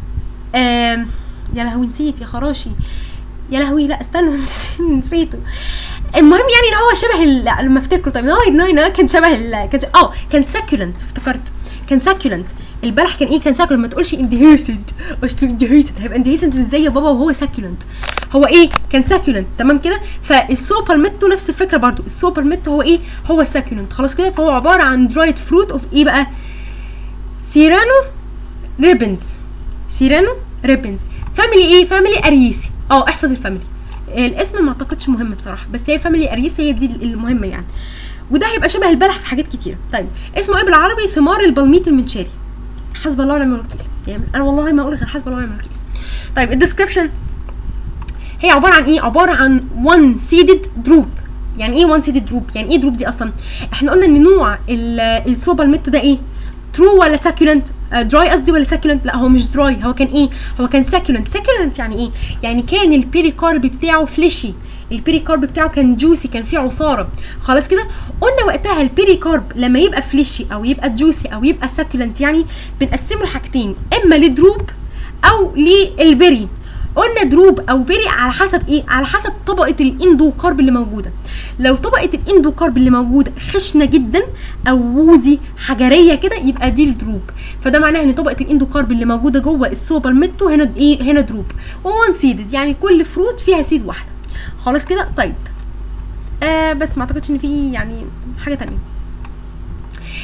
A: آم يا لهوي نسيت يا خراشي يا لهوي لا استنى نسيته المهم يعني ان هو شبه ال- لا، لما افتكره طيب ان هو ان هو إن هو كان شبه ال... كان ش- اه كان ساكولنت افتكرت كان ساكولنت البلح كان ايه كان ساكولنت ما تقولش اندهيسد اصل اندهيسد هيبقى اندهيسد ازاي يا بابا وهو ساكولنت هو ايه كان ساكولنت تمام كده فالسو بالميتو نفس الفكره برضو السو بالميتو هو ايه هو ساكولنت خلاص كده فهو عباره عن درايد فروت اوف ايه بقى سيرانو ريبنز سيرانو ريبنز فاميلي ايه فاميلي اريسي اه احفظ الفاميلي الاسم ما اعتقدش مهم بصراحه بس هي فاميلي اريسي هي دي المهمه يعني وده هيبقى شبه البلح في حاجات كتيره طيب اسمه ايه بالعربي ثمار البلميط المنشاري حسب الله ونعم الوكيل يعني انا والله ما اقول غير حسب الله ونعم الوكيل طيب الديسكربشن هي عباره عن ايه عباره عن one seeded دروب يعني ايه one seeded دروب يعني ايه دروب دي اصلا احنا قلنا ان نوع ال- الصوبا الميتو ده ايه ترو ولا ساكولنت دراي قصدي ولا ساكولنت لا هو مش دراي هو كان ايه هو كان ساكولنت ساكولنت يعني ايه يعني كان البيريكارب بتاعه فليشي البيريكارب بتاعه كان جوسي كان فيه عصاره خلاص كده قلنا وقتها البيريكارب لما يبقى فليشي او يبقى جوسي او يبقى ساكولنت يعني بنقسمه لحاجتين اما لدروب او للبري قلنا دروب او بري على حسب ايه على حسب طبقه الاندوكارب اللي موجوده لو طبقه الاندوكارب اللي موجوده خشنه جدا او وودي حجريه كده يبقى دي الدروب فده معناه ان طبقه الاندوكارب اللي موجوده جوه السوبر ميتو هنا ايه هنا دروب وون سيدد يعني كل فروت فيها سيد واحده خلاص كده طيب آه بس ما اعتقدش ان في يعني حاجه تانية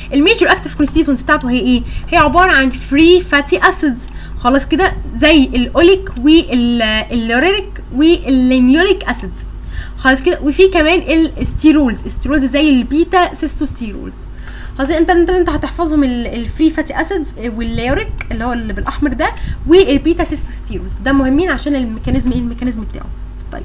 A: الميجر اكتيف كونستيتوينتس بتاعته هي ايه هي عباره عن فري فاتي اسيدز خلاص كده زي الاوليك واللوريك واللينيوليك اسيدز خلاص كده وفي كمان الستيرولز الستيرولز زي البيتا سيستوستيرولز خلاص انت انت انت هتحفظهم الفري فاتي اسيدز والليوريك اللي هو اللي بالاحمر ده والبيتا سيستوستيرولز ده مهمين عشان الميكانيزم ايه الميكانيزم بتاعه طيب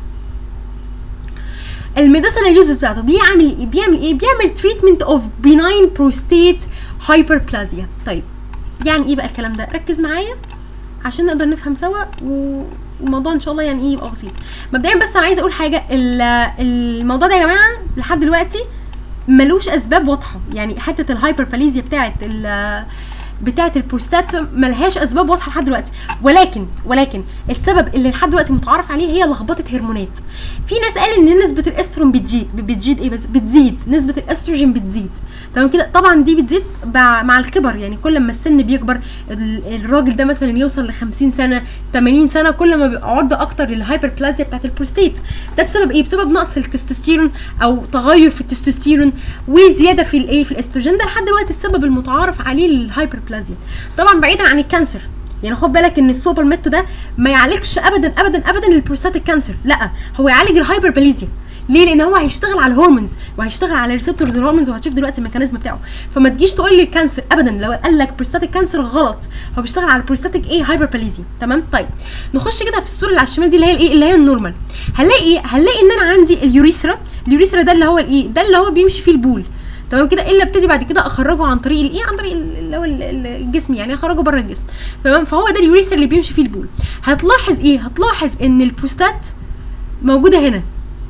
A: الميديسينال يوزز بتاعته بيعمل ايه بيعمل ايه بيعمل تريتمنت اوف بيناين بروستيت هايبربلازيا طيب يعني ايه بقى الكلام ده ركز معايا عشان نقدر نفهم سوا والموضوع ان شاء الله يعني ايه يبقى بسيط مبدئيا بس انا عايزه اقول حاجه الموضوع ده يا جماعه لحد دلوقتي ملوش اسباب واضحه يعني حته الهايبرباليزيا بتاعه بتاعه البروستات ملهاش اسباب واضحه لحد دلوقتي ولكن ولكن السبب اللي لحد دلوقتي متعارف عليه هي لخبطه هرمونات في ناس قال ان نسبه الاستروجين بتزيد بتزيد ايه بس بتزيد نسبه الاستروجين بتزيد تمام كده طبعا دي بتزيد مع الكبر يعني كل ما السن بيكبر الراجل ده مثلا يوصل ل 50 سنه 80 سنه كل ما بيبقى عرضه اكتر للهايبربلازيا بتاعت البروستيت ده بسبب ايه بسبب نقص التستوستيرون او تغير في التستوستيرون وزياده في الايه في الاستروجين ده لحد دلوقتي السبب المتعارف عليه للهايبربلازيا طبعا بعيدا عن الكانسر يعني خد بالك ان السوبر ميتو ده ما يعالجش ابدا ابدا ابدا البروستاتيك كانسر لا هو يعالج الهايبربليزيا ليه لان هو هيشتغل على الهرمونز وهيشتغل على ريسبتورز الهرمونز وهتشوف دلوقتي الميكانيزم بتاعه فما تجيش تقول لي كانسر ابدا لو قال لك بروستاتيك كانسر غلط هو بيشتغل على البروستاتيك ايه هايبربليزيا تمام طيب نخش كده في الصوره اللي على الشمال دي اللي هي الايه اللي هي النورمال هنلاقي ايه هنلاقي ان انا عندي اليوريثرا اليوريثرا ده اللي هو الايه ده اللي هو بيمشي فيه البول تمام كده الا ابتدي بعد كده اخرجه عن طريق الايه عن طريق اللي هو الجسم يعني اخرجه بره الجسم تمام فهو ده اليوريثرا اللي بيمشي فيه البول هتلاحظ ايه هتلاحظ ان البروستات موجوده هنا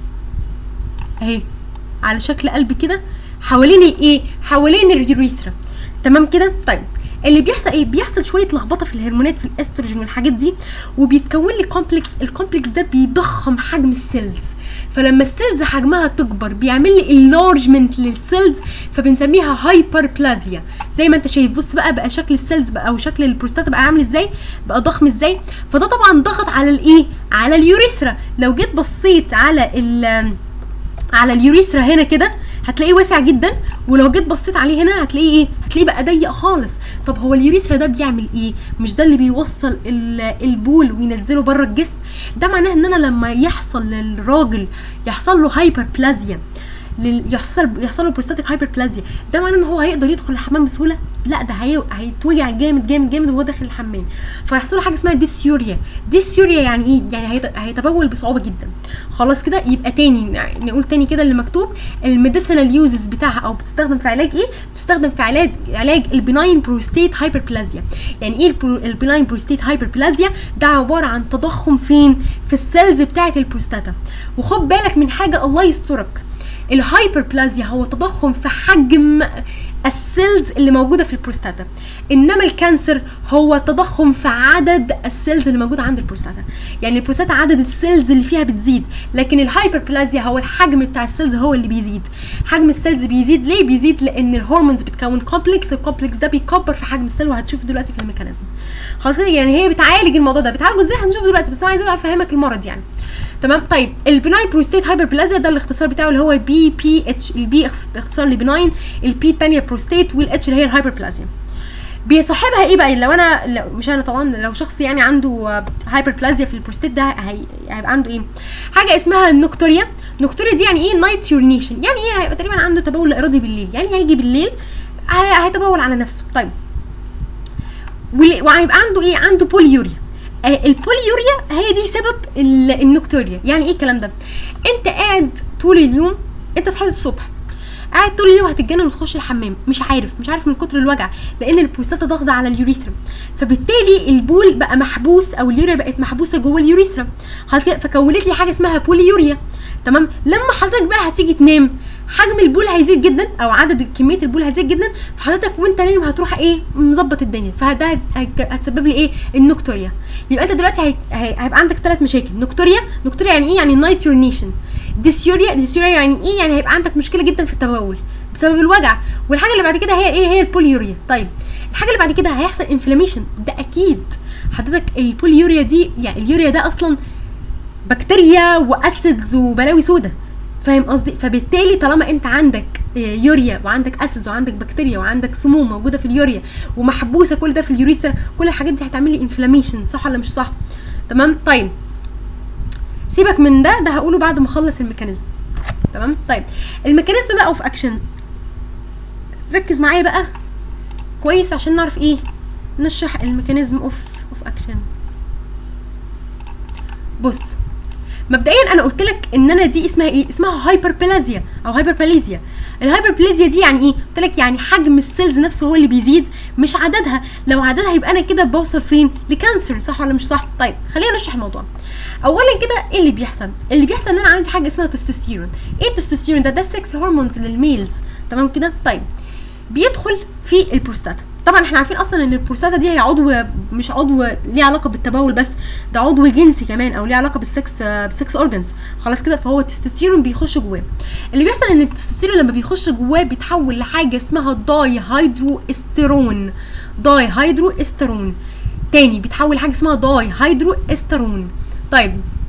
A: اهي على شكل قلب كده حوالين الايه حوالين اليوريثرا تمام كده طيب اللي بيحصل ايه بيحصل شويه لخبطه في الهرمونات في الاستروجين والحاجات دي وبيتكون لي كومبلكس الكومبلكس ده بيضخم حجم السيلز فلما السيلز حجمها تكبر بيعمل لي انلارجمنت للسيلز فبنسميها هايبربلازيا زي ما انت شايف بص بقى بقى شكل السيلز بقى او شكل البروستات بقى عامل ازاي بقى ضخم ازاي فده طبعا ضغط على الايه على اليوريثرا لو جيت بصيت على ال على اليوريثرا هنا كده هتلاقيه واسع جدا ولو جيت بصيت عليه هنا هتلاقيه ايه هتلاقيه بقى ضيق خالص طب هو اليوريثرا ده بيعمل ايه مش ده اللي بيوصل البول وينزله بره الجسم ده معناه ان انا لما يحصل للراجل يحصل له هايبربلازيا يحصل يحصل له بروستاتيك هايبربلازيا ده معناه ان هو هيقدر يدخل الحمام بسهوله لا ده هي... هيتوجع جامد جامد جامد وهو داخل الحمام فيحصل له حاجه اسمها ديسيوريا ديسيوريا يعني ايه يعني هيت... هيتبول بصعوبه جدا خلاص كده يبقى تاني نقول تاني كده اللي مكتوب الميديسينال يوزز بتاعها او بتستخدم في علاج ايه بتستخدم في علاج علاج البناين بروستيت هايبربلازيا يعني ايه البناين بروستيت هايبربلازيا ده عباره عن تضخم فين في السيلز بتاعه البروستاتا وخد بالك من حاجه الله يسترك الهايبربلازيا هو تضخم في حجم السيلز اللي موجوده في البروستاتا انما الكانسر هو تضخم في عدد السيلز اللي موجوده عند البروستاتا يعني البروستاتا عدد السيلز اللي فيها بتزيد لكن الهايبربلازيا هو الحجم بتاع السيلز هو اللي بيزيد حجم السيلز بيزيد ليه بيزيد لان الهرمونز بتكون كومبلكس الكومبلكس ده بيكبر في حجم السيل وهتشوف دلوقتي في الميكانيزم خلاص يعني هي بتعالج الموضوع ده بتعالجه ازاي هنشوف دلوقتي بس انا عايزه افهمك المرض يعني تمام طيب البناين بروستيت هايبربلازيا ده الاختصار بتاعه اللي هو بي بي اتش البي اختصار لبناين البي الثانيه بروستيت والاتش اللي هي الهايبربلازيا بيصاحبها ايه بقى لو انا لو مش انا طبعا لو شخص يعني عنده هايبربلازيا في البروستيت ده هي هيبقى عنده ايه حاجه اسمها النكتوريا النكتوريا دي يعني ايه نايت يورنيشن يعني ايه هيبقى تقريبا عنده تبول ارادي بالليل يعني هيجي بالليل هيتبول على نفسه طيب وهيبقى عنده ايه عنده بوليوريا البوليوريا هي دي سبب النكتوريا يعني ايه الكلام ده انت قاعد طول اليوم انت صحيت الصبح قاعد طول اليوم هتتجنن وتخش الحمام مش عارف مش عارف من كتر الوجع لان البروستاتا ضاغطه على اليوريثرا فبالتالي البول بقى محبوس او اليوريا بقت محبوسه جوه اليوريثرا خلاص كده فكونت لي حاجه اسمها بوليوريا تمام لما حضرتك بقى هتيجي تنام حجم البول هيزيد جدا او عدد كميه البول هتزيد جدا فحضرتك وانت نايم هتروح ايه مظبط الدنيا فده هتسبب لي ايه النكتوريا يبقى انت دلوقتي هي... هي... هيبقى عندك ثلاث مشاكل نكتوريا نكتوريا يعني ايه يعني نايت يورنيشن ديسيوريا ديسيوريا يعني ايه يعني هيبقى عندك مشكله جدا في التبول بسبب الوجع والحاجه اللي بعد كده هي ايه هي البوليوريا طيب الحاجه اللي بعد كده هيحصل انفلاميشن ده اكيد حضرتك البوليوريا دي يعني اليوريا ده اصلا بكتيريا واسيدز وبلاوي سودا فاهم قصدي فبالتالي طالما انت عندك يوريا وعندك اسيدز وعندك بكتيريا وعندك سموم موجوده في اليوريا ومحبوسه كل ده في اليوريثرا كل الحاجات دي هتعمل لي انفلاميشن صح ولا مش صح تمام طيب سيبك من ده ده هقوله بعد ما اخلص الميكانيزم تمام طيب الميكانيزم بقى اوف اكشن ركز معايا بقى كويس عشان نعرف ايه نشرح الميكانيزم اوف اوف اكشن بص مبدئيا انا قلت لك ان انا دي اسمها ايه اسمها هايبربلازيا او هايبربلازيا الهايبربلازيا دي يعني ايه قلت لك يعني حجم السيلز نفسه هو اللي بيزيد مش عددها لو عددها يبقى انا كده بوصل فين لكانسر صح ولا مش صح طيب خلينا نشرح الموضوع اولا كده ايه اللي بيحصل اللي بيحصل ان انا عندي حاجه اسمها تستوستيرون ايه التستوستيرون ده ده السكس هرمونز للميلز تمام كده طيب بيدخل في البروستاتا طبعا احنا عارفين اصلا ان البروستاتا دي هي عضو مش عضو ليه علاقه بالتبول بس ده عضو جنسي كمان او ليه علاقه بالسكس بالسكس اورجانز خلاص كده فهو التستوستيرون بيخش جواه اللي بيحصل ان التستوستيرون لما بيخش جواه بيتحول لحاجه اسمها داي هيدرو استرون داي هيدرو استرون تاني بيتحول لحاجه اسمها داي هيدرو استرون طيب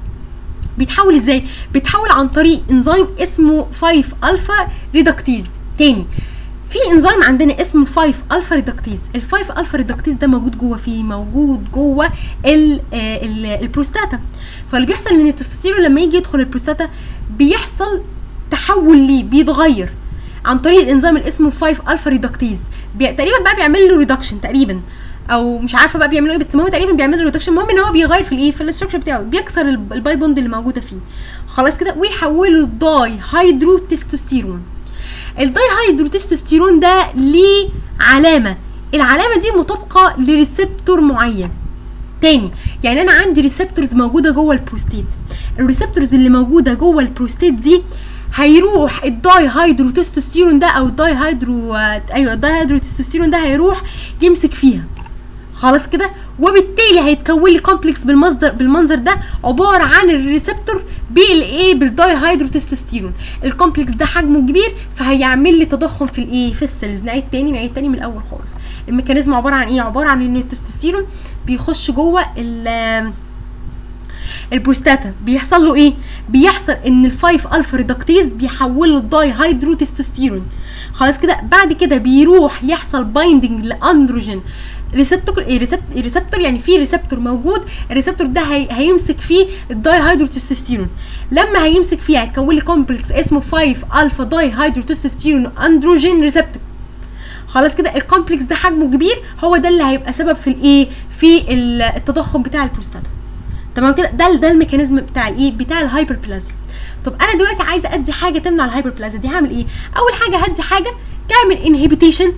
A: بيتحول ازاي بيتحول عن طريق انزيم اسمه 5 الفا ريدكتيز تاني في انزيم عندنا اسمه 5 الفا ريدكتيز ال 5 الفا ريدكتيز ده موجود جوه فيه موجود جوه ال ال البروستاتا فاللي بيحصل ان التستوستيرون لما يجي يدخل البروستاتا بيحصل تحول ليه بيتغير عن طريق الانزيم اللي اسمه 5 الفا ريدكتيز بي... تقريبا بقى بيعمل له ريدكشن تقريبا او مش عارفه بقى بيعملوا ايه بس المهم تقريبا بيعملوا ريدكشن المهم ان هو بيغير في الايه في الاستراكشر بتاعه بيكسر الباي بوند اللي موجوده فيه خلاص كده ويحوله لداي هيدرو تستوستيرون الداي هيدرو تستوستيرون ده ليه علامه العلامه دي مطابقه لريسبتور معين تاني يعني انا عندي ريسبتورز موجوده جوه البروستيت الريسبتورز اللي موجوده جوه البروستيت دي هيروح الداي هيدرو تستوستيرون ده او الداي هيدرو ايوه الداي هيدرو تستوستيرون ده هيروح يمسك فيها خلاص كده وبالتالي هيتكون لي كومبلكس بالمصدر بالمنظر ده عباره عن الريسبتور بالايه بالداي هيدرو تستوستيرون الكومبلكس ده حجمه كبير فهيعمل لي تضخم في الايه في السيلز نعيد تاني نعيد تاني من الاول خالص الميكانيزم عباره عن ايه عباره عن ان التستوستيرون بيخش جوه ال البروستاتا بيحصل له ايه بيحصل ان الفايف الفا ريدكتيز بيحوله الداي هيدرو تستوستيرون خلاص كده بعد كده بيروح يحصل بايندنج لاندروجين ريسبتور ايه ريسبتور ريسبتور يعني في ريسبتور موجود الريسبتور ده هي هيمسك فيه الداي هيدرو تستوستيرون لما هيمسك فيه هيكون لي كومبلكس اسمه 5 الفا داي هيدرو تستوستيرون اندروجين ريسبتور خلاص كده الكومبلكس ده حجمه كبير هو ده اللي هيبقى سبب في الايه في التضخم بتاع البروستاتا تمام كده ده ده الميكانيزم بتاع الايه بتاع الهايبربلازيا طب انا دلوقتي عايزه ادي حاجه تمنع الهايبربلازيا دي هعمل ايه اول حاجه هدي حاجه تعمل انهبيتيشن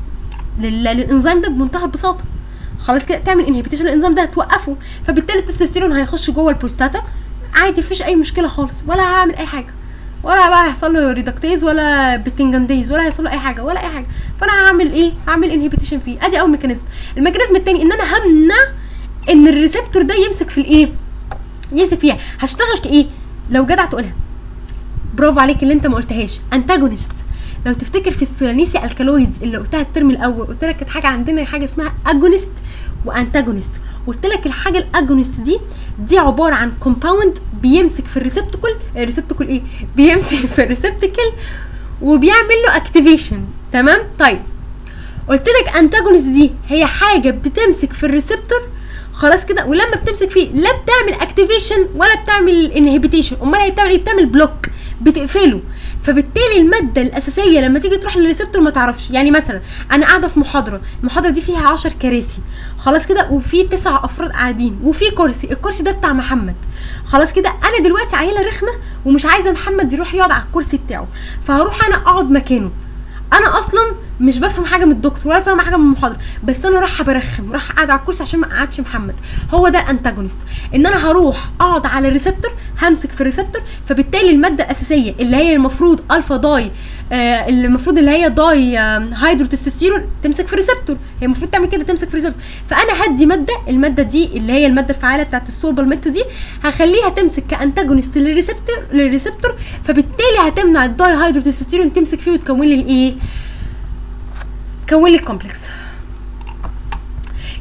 A: للانزيم ده بمنتهى البساطه خلاص كده تعمل انهبيتيشن للانزيم ده توقفه فبالتالي التستوستيرون هيخش جوه البروستاتا عادي مفيش اي مشكله خالص ولا هعمل اي حاجه ولا بقى هيحصل له ريدكتيز ولا بتنجنديز ولا هيحصل له اي حاجه ولا اي حاجه فانا هعمل ايه هعمل انهبيتيشن فيه ادي اول ميكانيزم الميكانيزم التاني ان انا همنع ان الريسبتور ده يمسك في الايه يمسك فيها هشتغل كايه لو جدع تقولها برافو عليك اللي انت ما قلتهاش انتاجونست لو تفتكر في السولانيسي الكالويدز اللي قلتها الترم الاول قلت لك كانت حاجه عندنا حاجه اسمها اجونست وانتاجونست قلت لك الحاجه الاجونست دي دي عباره عن كومباوند بيمسك في الريسبتكل الريسبتكل ايه بيمسك في الريسبتكل وبيعمل له اكتيفيشن تمام طيب قلت لك انتاجونست دي هي حاجه بتمسك في الريسبتور خلاص كده ولما بتمسك فيه لا بتعمل اكتيفيشن ولا بتعمل انهبيتيشن امال هي بتعمل ايه بتعمل بلوك بتقفله فبالتالي الماده الاساسيه لما تيجي تروح للريسبتور ما تعرفش يعني مثلا انا قاعده في محاضره المحاضره دي فيها 10 كراسي خلاص كده وفي تسع افراد قاعدين وفي كرسي الكرسي ده بتاع محمد خلاص كده انا دلوقتي عيله رخمه ومش عايزه محمد يروح يقعد على الكرسي بتاعه فهروح انا اقعد مكانه انا اصلا مش بفهم حاجه من الدكتور ولا فاهم حاجه من المحاضره بس انا رايحه برخم رايحه قاعده على الكرسي عشان ما اقعدش محمد هو ده الانتاجونست ان انا هروح اقعد على الريسبتور همسك في الريسبتور فبالتالي الماده الاساسيه اللي هي المفروض الفا داي آه اللي المفروض اللي هي داي آه هيدرو تستوستيرون تمسك في الريسبتور هي المفروض تعمل كده تمسك في الريسبتور فانا هدي ماده الماده دي اللي هي الماده الفعاله بتاعت السوربال ميتو دي هخليها تمسك كانتاجونست للريسبتور للريسبتور فبالتالي هتمنع الداي هيدرو تستوستيرون تمسك فيه وتكون لي الايه تكون لي الكومبلكس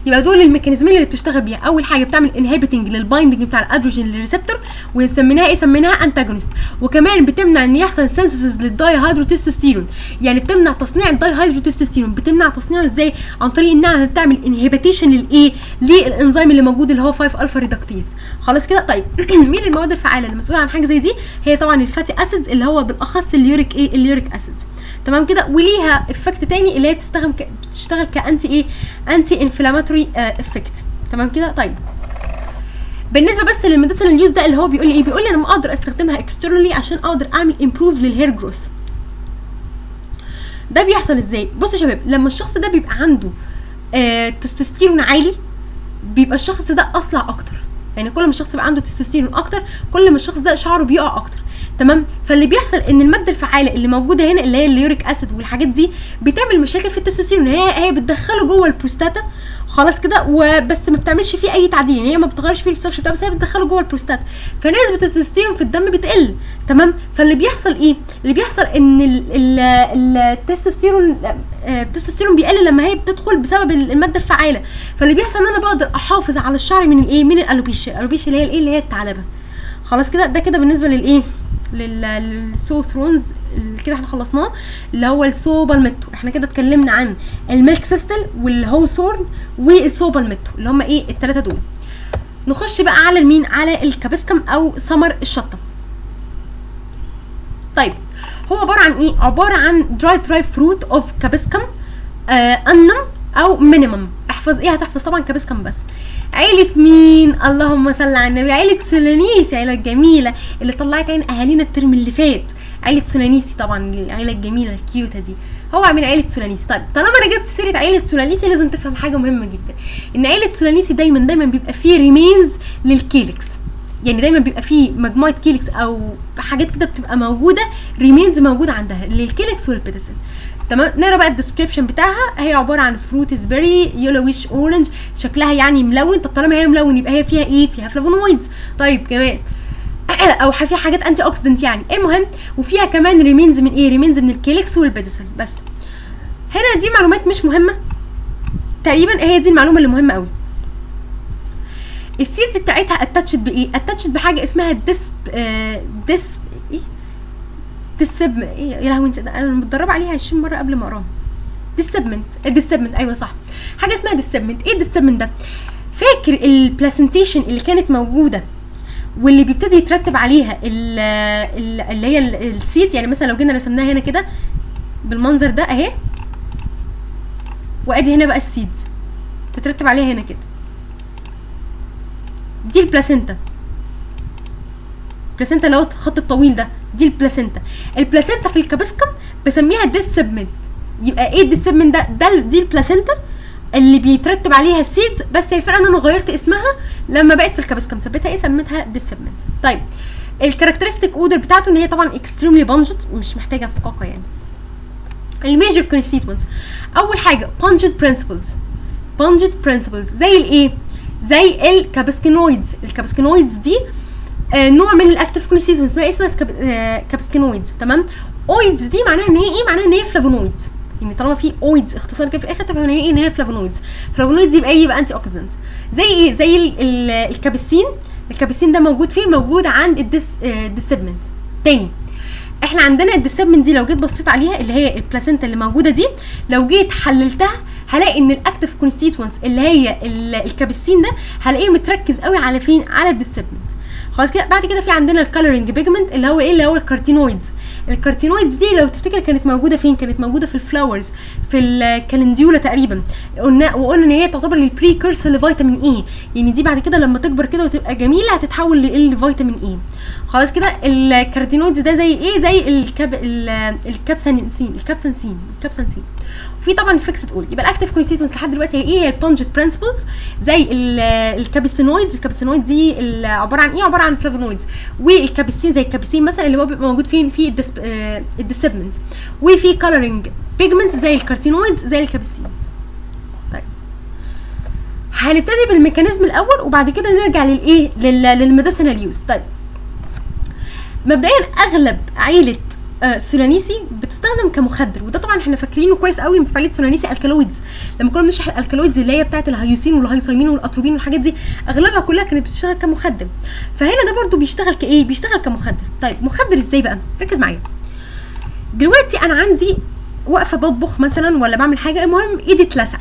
A: يبقى دول الميكانيزمين اللي بتشتغل بيها اول حاجه بتعمل انهبيتنج للبايندنج بتاع الادروجين للريسبتور وسميناها ايه سميناها انتاجونست وكمان بتمنع ان يحصل سينثيسيس للداي هيدروتستوستيرون يعني بتمنع تصنيع الداي هيدروتستوستيرون بتمنع تصنيعه ازاي عن طريق انها بتعمل انهبيتيشن للايه للانزيم اللي موجود اللي هو 5 الفا ريدكتيز خلاص كده طيب مين المواد الفعاله اللي مسؤوله عن حاجه زي دي هي طبعا الفاتي اسيدز اللي هو بالاخص اليوريك ايه اليوريك اسيدز تمام كده وليها افكت تاني اللي هي بتستخدم ك... بتشتغل كانتي ايه انتي انفلاماتوري افكت تمام كده طيب بالنسبه بس للميديسينال يوز ده اللي هو بيقول لي ايه بيقول لي انا ما اقدر استخدمها اكسترنالي عشان اقدر اعمل امبروف للهير جروث ده بيحصل ازاي بصوا يا شباب لما الشخص ده بيبقى عنده آه تستوستيرون عالي بيبقى الشخص ده اصلع اكتر يعني كل ما الشخص يبقى عنده تستوستيرون اكتر كل ما الشخص ده شعره بيقع اكتر تمام فاللي بيحصل ان الماده الفعاله اللي موجوده هنا اللي هي اليوريك اسيد والحاجات دي بتعمل مشاكل في التستوستيرون هي هي بتدخله جوه البروستاتا خلاص كده وبس ما بتعملش فيه اي تعديل يعني هي ما بتغيرش فيه الستراكشر بتاعه بس هي بتدخله جوه البروستاتا فنسبه التستوستيرون في الدم بتقل تمام فاللي بيحصل ايه اللي بيحصل ان التستوستيرون التستوستيرون بيقل لما هي بتدخل بسبب الماده الفعاله فاللي بيحصل ان انا بقدر احافظ على الشعر من الايه من الالوبيشيا الالوبيشيا اللي هي الايه اللي هي الثعلبه خلاص كده ده كده بالنسبه للايه للسو ثرونز كده احنا خلصناه اللي هو السوبالميتو احنا كده اتكلمنا عن الميلك سيستل والهوسورن والسوبالميتو اللي هم ايه الثلاثه دول نخش بقى على المين على الكابسكم او ثمر الشطه طيب هو عباره عن ايه عباره عن دراي دراي فروت اوف كابسكم آه انم او مينيمم احفظ ايه هتحفظ طبعا كابسكم بس عيلة مين؟ اللهم صل على النبي عيلة سولانيس عيلة جميلة اللي طلعت عين أهالينا الترم اللي فات عيلة سولانيسي طبعا العيلة الجميلة الكيوتة دي هو من عيلة سولانيسي طيب طالما انا جبت سيرة عيلة سولانيسي لازم تفهم حاجة مهمة جدا ان عيلة سولانيسي دايما دايما بيبقى فيه ريمينز للكيلكس يعني دايما بيبقى فيه مجموعة كيلكس او حاجات كده بتبقى موجودة ريمينز موجودة عندها للكيلكس والبيتسل تمام نقرا بقى الديسكريبشن بتاعها هي عباره عن فروت سبيري يلويش اورنج شكلها يعني ملون طب طالما هي ملون يبقى هي فيها ايه فيها فلافونويدز طيب كمان او فيها حاجات انتي اوكسيدنت يعني المهم وفيها كمان ريمينز من ايه ريمينز من الكيلكس والبيدسل بس هنا دي معلومات مش مهمه تقريبا هي دي المعلومه اللي مهمه قوي السيدز بتاعتها اتاتشد بايه اتاتشد بحاجه اسمها ديس آه ديس ايه ديسب ايه يا لهوي انا متدربه عليها 20 مره قبل ما اقراها ديسبمنت الديسبمنت ايوه صح حاجه اسمها ديسبمنت ايه الديسبمنت ده فاكر البلاسنتيشن اللي كانت موجوده واللي بيبتدي يترتب عليها ال ال اللي هي السيت يعني مثلا لو جينا رسمناها هنا كده بالمنظر ده اهي وادي هنا بقى السيدز تترتب عليها هنا كده دي البلاسينتا البلاسينتا اللي هو الخط الطويل ده دي البلاسينتا البلاسينتا في الكابسكم بسميها ديسبمنت يبقى ايه الديسبمنت ده ده دي البلاسينتا اللي بيترتب عليها السيدز بس هي الفرق ان انا غيرت اسمها لما بقت في الكابسكم ثبتها ايه سميتها ديسبمنت طيب الكاركترستيك اودر بتاعته ان هي طبعا اكستريملي بانجت مش محتاجه فقاقه يعني الميجر كونستيتوينتس اول حاجه بانجت برنسبلز بانجت برنسبلز زي الايه زي الكابسكينويدز الكابسكينويدز دي آه نوع من الاكتيف كونستيتوينتس اسمها اسمها آه كابسكينويدز تمام اويدز دي معناها ان هي ايه معناها ان هي فلافونويدز يعني طالما في اويدز اختصار كده في الاخر تبقى ان هي ايه ان هي فلافونويدز فلافونويدز يبقى ايه يبقى انتي اوكسيدنت زي ايه زي ال ال الكابسين الكابسين ده موجود فين موجود عند الديس آه الديسبمنت تاني احنا عندنا الديسبمنت دي لو جيت بصيت عليها اللي هي البلاسينتا اللي موجوده دي لو جيت حللتها هلاقي ان الاكتيف كونستيتوينتس اللي هي الكابسين ده هلاقيه متركز قوي على فين على الديسبمنت خلاص كده بعد كده في عندنا الكالرنج بيجمنت اللي هو ايه اللي هو الكارتينويدز الكارتينويدز دي لو تفتكر كانت موجوده فين كانت موجوده في الفلاورز في الكالنديولا تقريبا قلنا وقلنا ان هي تعتبر البريكورسور لفيتامين اي يعني دي بعد كده لما تكبر كده وتبقى جميله هتتحول لفيتامين اي خلاص كده الكارتينويدز ده زي ايه زي الكاب الكابسانسين الكابسانسين الكابسانسين في طبعا فيكسد اول يبقى الاكتيف كونستيتوينتس لحد دلوقتي هي ايه هي البونجت برنسبلز زي الكابسينويدز الكابسينويد دي عباره عن ايه عباره عن فلافونويدز والكابسين زي الكابسين مثلا اللي هو بيبقى موجود فين في الديسبمنت وفي كولرنج بيجمنت زي الكارتينويدز زي الكابسين طيب هنبتدي بالميكانيزم الاول وبعد كده نرجع للايه للميديسينال يوز طيب مبدئيا اغلب عيله آه سولانيسي بتستخدم كمخدر وده طبعا احنا فاكرينه كويس قوي من فعاليه سولانيسي الكالويدز لما كنا بنشرح الالكالويدز اللي هي بتاعه الهيوسين والهيوسايمين والاتروبين والحاجات دي اغلبها كلها كانت بتشتغل كمخدر فهنا ده برضو بيشتغل كايه بيشتغل كمخدر طيب مخدر ازاي بقى ركز معايا دلوقتي انا عندي واقفه بطبخ مثلا ولا بعمل حاجه المهم ايدي اتلسعت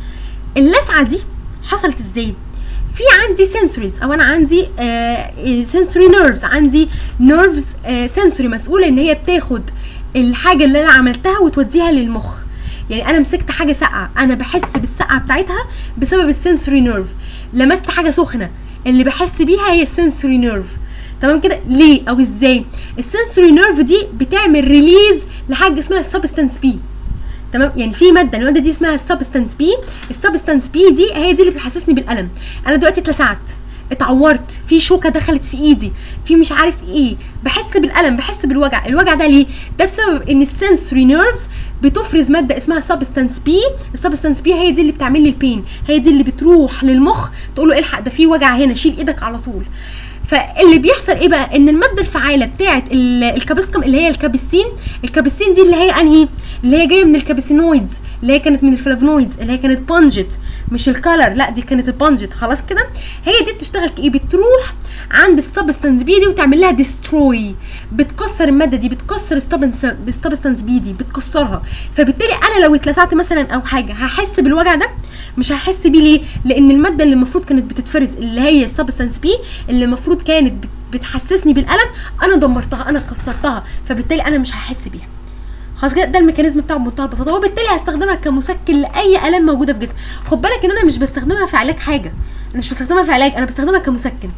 A: اللسعه دي حصلت ازاي في عندي سنسوريز او انا عندي سنسوري نيرفز عندي نيرفز سنسوري مسؤوله ان هي بتاخد الحاجه اللي انا عملتها وتوديها للمخ يعني انا مسكت حاجه ساقعه انا بحس بالسقعه بتاعتها بسبب السنسوري نيرف لمست حاجه سخنه اللي بحس بيها هي السنسوري نيرف تمام كده ليه او ازاي السنسوري نيرف دي بتعمل ريليز لحاجه اسمها السبستانس بي تمام يعني في ماده الماده دي اسمها السبستانس بي السبستانس بي دي هي دي اللي بتحسسني بالالم انا دلوقتي اتلسعت اتعورت في شوكه دخلت في ايدي في مش عارف ايه بحس بالالم بحس بالوجع الوجع ده ليه ده بسبب ان السنسوري نيرفز بتفرز ماده اسمها سبستانس بي السبستانس بي هي دي اللي بتعمل لي البين هي دي اللي بتروح للمخ تقول له الحق ده في وجع هنا شيل ايدك على طول فاللي بيحصل ايه بقى ان الماده الفعاله بتاعه الكابسكم اللي هي الكابسين الكابسين دي اللي هي انهي اللي هي جايه من الكابسينويدز اللي هي كانت من الفلافونويدز اللي هي كانت بانجت مش الكالر لا دي كانت البانجت خلاص كده هي دي بتشتغل كايه بتروح عند السبستانس بي دي وتعمل لها ديستروي بتكسر الماده دي بتكسر السبستانس بي دي بتكسرها فبالتالي انا لو اتلسعت مثلا او حاجه هحس بالوجع ده مش هحس بيه ليه لان الماده اللي المفروض كانت بتتفرز اللي هي السبستانس بي اللي المفروض كانت بتحسسني بالالم انا دمرتها انا كسرتها فبالتالي انا مش هحس بيها خلاص كده ده الميكانيزم بتاعه بمنتهى البساطه وبالتالي هستخدمها كمسكن لاي الام موجوده في جسمي خد بالك ان انا مش بستخدمها في علاج حاجه انا مش بستخدمها في علاج انا بستخدمها كمسكن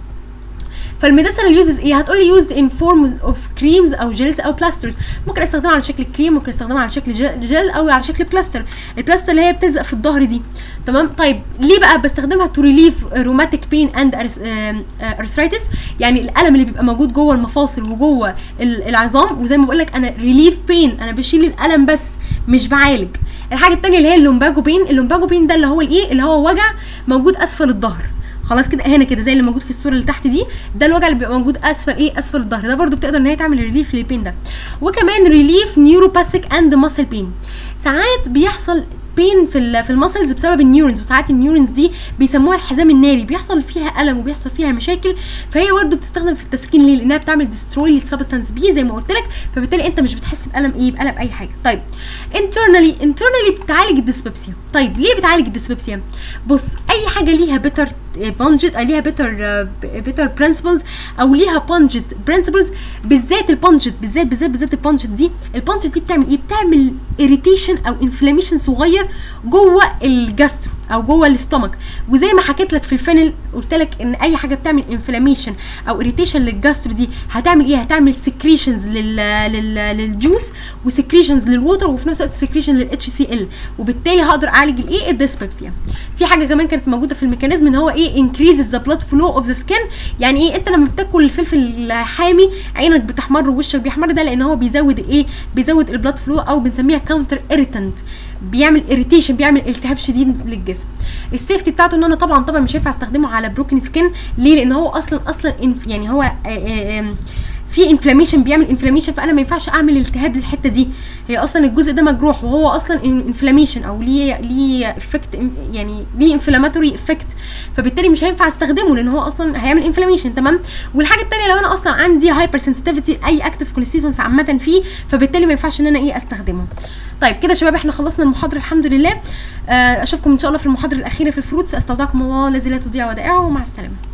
A: فالميديسنال يوزز ايه هتقولي يوزد ان فورمز اوف كريمز او جيلز او بلاسترز ممكن استخدمها على شكل كريم ممكن استخدمها على شكل جل او على شكل بلاستر البلاستر اللي هي بتلزق في الظهر دي تمام طيب ليه بقى بستخدمها تو ريليف روماتيك بين اند ارثرايتس يعني الالم اللي بيبقى موجود جوه المفاصل وجوه العظام وزي ما بقول لك انا ريليف بين انا بشيل الالم بس مش بعالج الحاجه الثانيه اللي هي اللومباجو بين اللومباجو بين ده اللي هو الايه اللي هو وجع موجود اسفل الظهر خلاص كده هنا كده زي اللي موجود في الصوره اللي تحت دي ده الوجع اللي بيبقى موجود اسفل ايه اسفل الظهر ده برده بتقدر ان هي تعمل ريليف للبين ده وكمان ريليف نيوروباثيك اند ماسل بين ساعات بيحصل بين في في المسلز بسبب النيورونز وساعات النيورونز دي بيسموها الحزام الناري بيحصل فيها الم وبيحصل فيها مشاكل فهي برده بتستخدم في التسكين ليه لانها بتعمل ديستروي للسبستانس بي زي ما قلت لك فبالتالي انت مش بتحس بالم ايه بالم اي حاجه طيب انترنالي انترنالي بتعالج الديسبيبسيا طيب ليه بتعالج الديسبيبسيا بص اي حاجه ليها بيتر بانجت ليها بيتر بيتر برنسبلز او ليها بانجت برنسبلز بالذات البانجت بالذات بالذات بالذات البانجت دي البانجت دي بتعمل ايه بتعمل اريتيشن او انفلاميشن صغير جوه الجاسترو او جوه الاستومك وزي ما حكيت لك في الفينل قلت لك ان اي حاجه بتعمل انفلاميشن او اريتيشن للجاسترو دي هتعمل ايه هتعمل سكريشنز لل لل للجوس وسكريشنز للووتر وفي نفس الوقت سكريشن للاتش سي ال وبالتالي هقدر اعالج الايه الديسبيبسيا في حاجه كمان كانت موجوده في الميكانيزم ان هو ايه انكريز ذا بلاد فلو اوف ذا سكين يعني ايه انت لما بتاكل الفلفل الحامي عينك بتحمر ووشك بيحمر ده لان هو بيزود ايه بيزود البلاد فلو او بنسميها كاونتر اريتنت بيعمل اريتيشن بيعمل التهاب شديد للجسم السيفتي بتاعته ان انا طبعا طبعا مش هينفع استخدمه على بروكن سكين ليه لان هو اصلا اصلا يعني هو آآ آآ في انفلاميشن بيعمل انفلاميشن فانا ما ينفعش اعمل التهاب للحته دي هي اصلا الجزء ده مجروح وهو اصلا انفلاميشن او ليه ليه افكت يعني ليه انفلاماتوري افكت فبالتالي مش هينفع استخدمه لان هو اصلا هيعمل انفلاميشن تمام والحاجه الثانيه لو انا اصلا عندي هايبر سنسيتيفيتي اي اكتف كونستيتوينس عامه فيه فبالتالي ما ينفعش ان انا ايه استخدمه طيب كده يا شباب احنا خلصنا المحاضره الحمد لله اشوفكم ان شاء الله في المحاضره الاخيره في الفروتس استودعكم الله الذي لا تضيع ودائعه ومع السلامه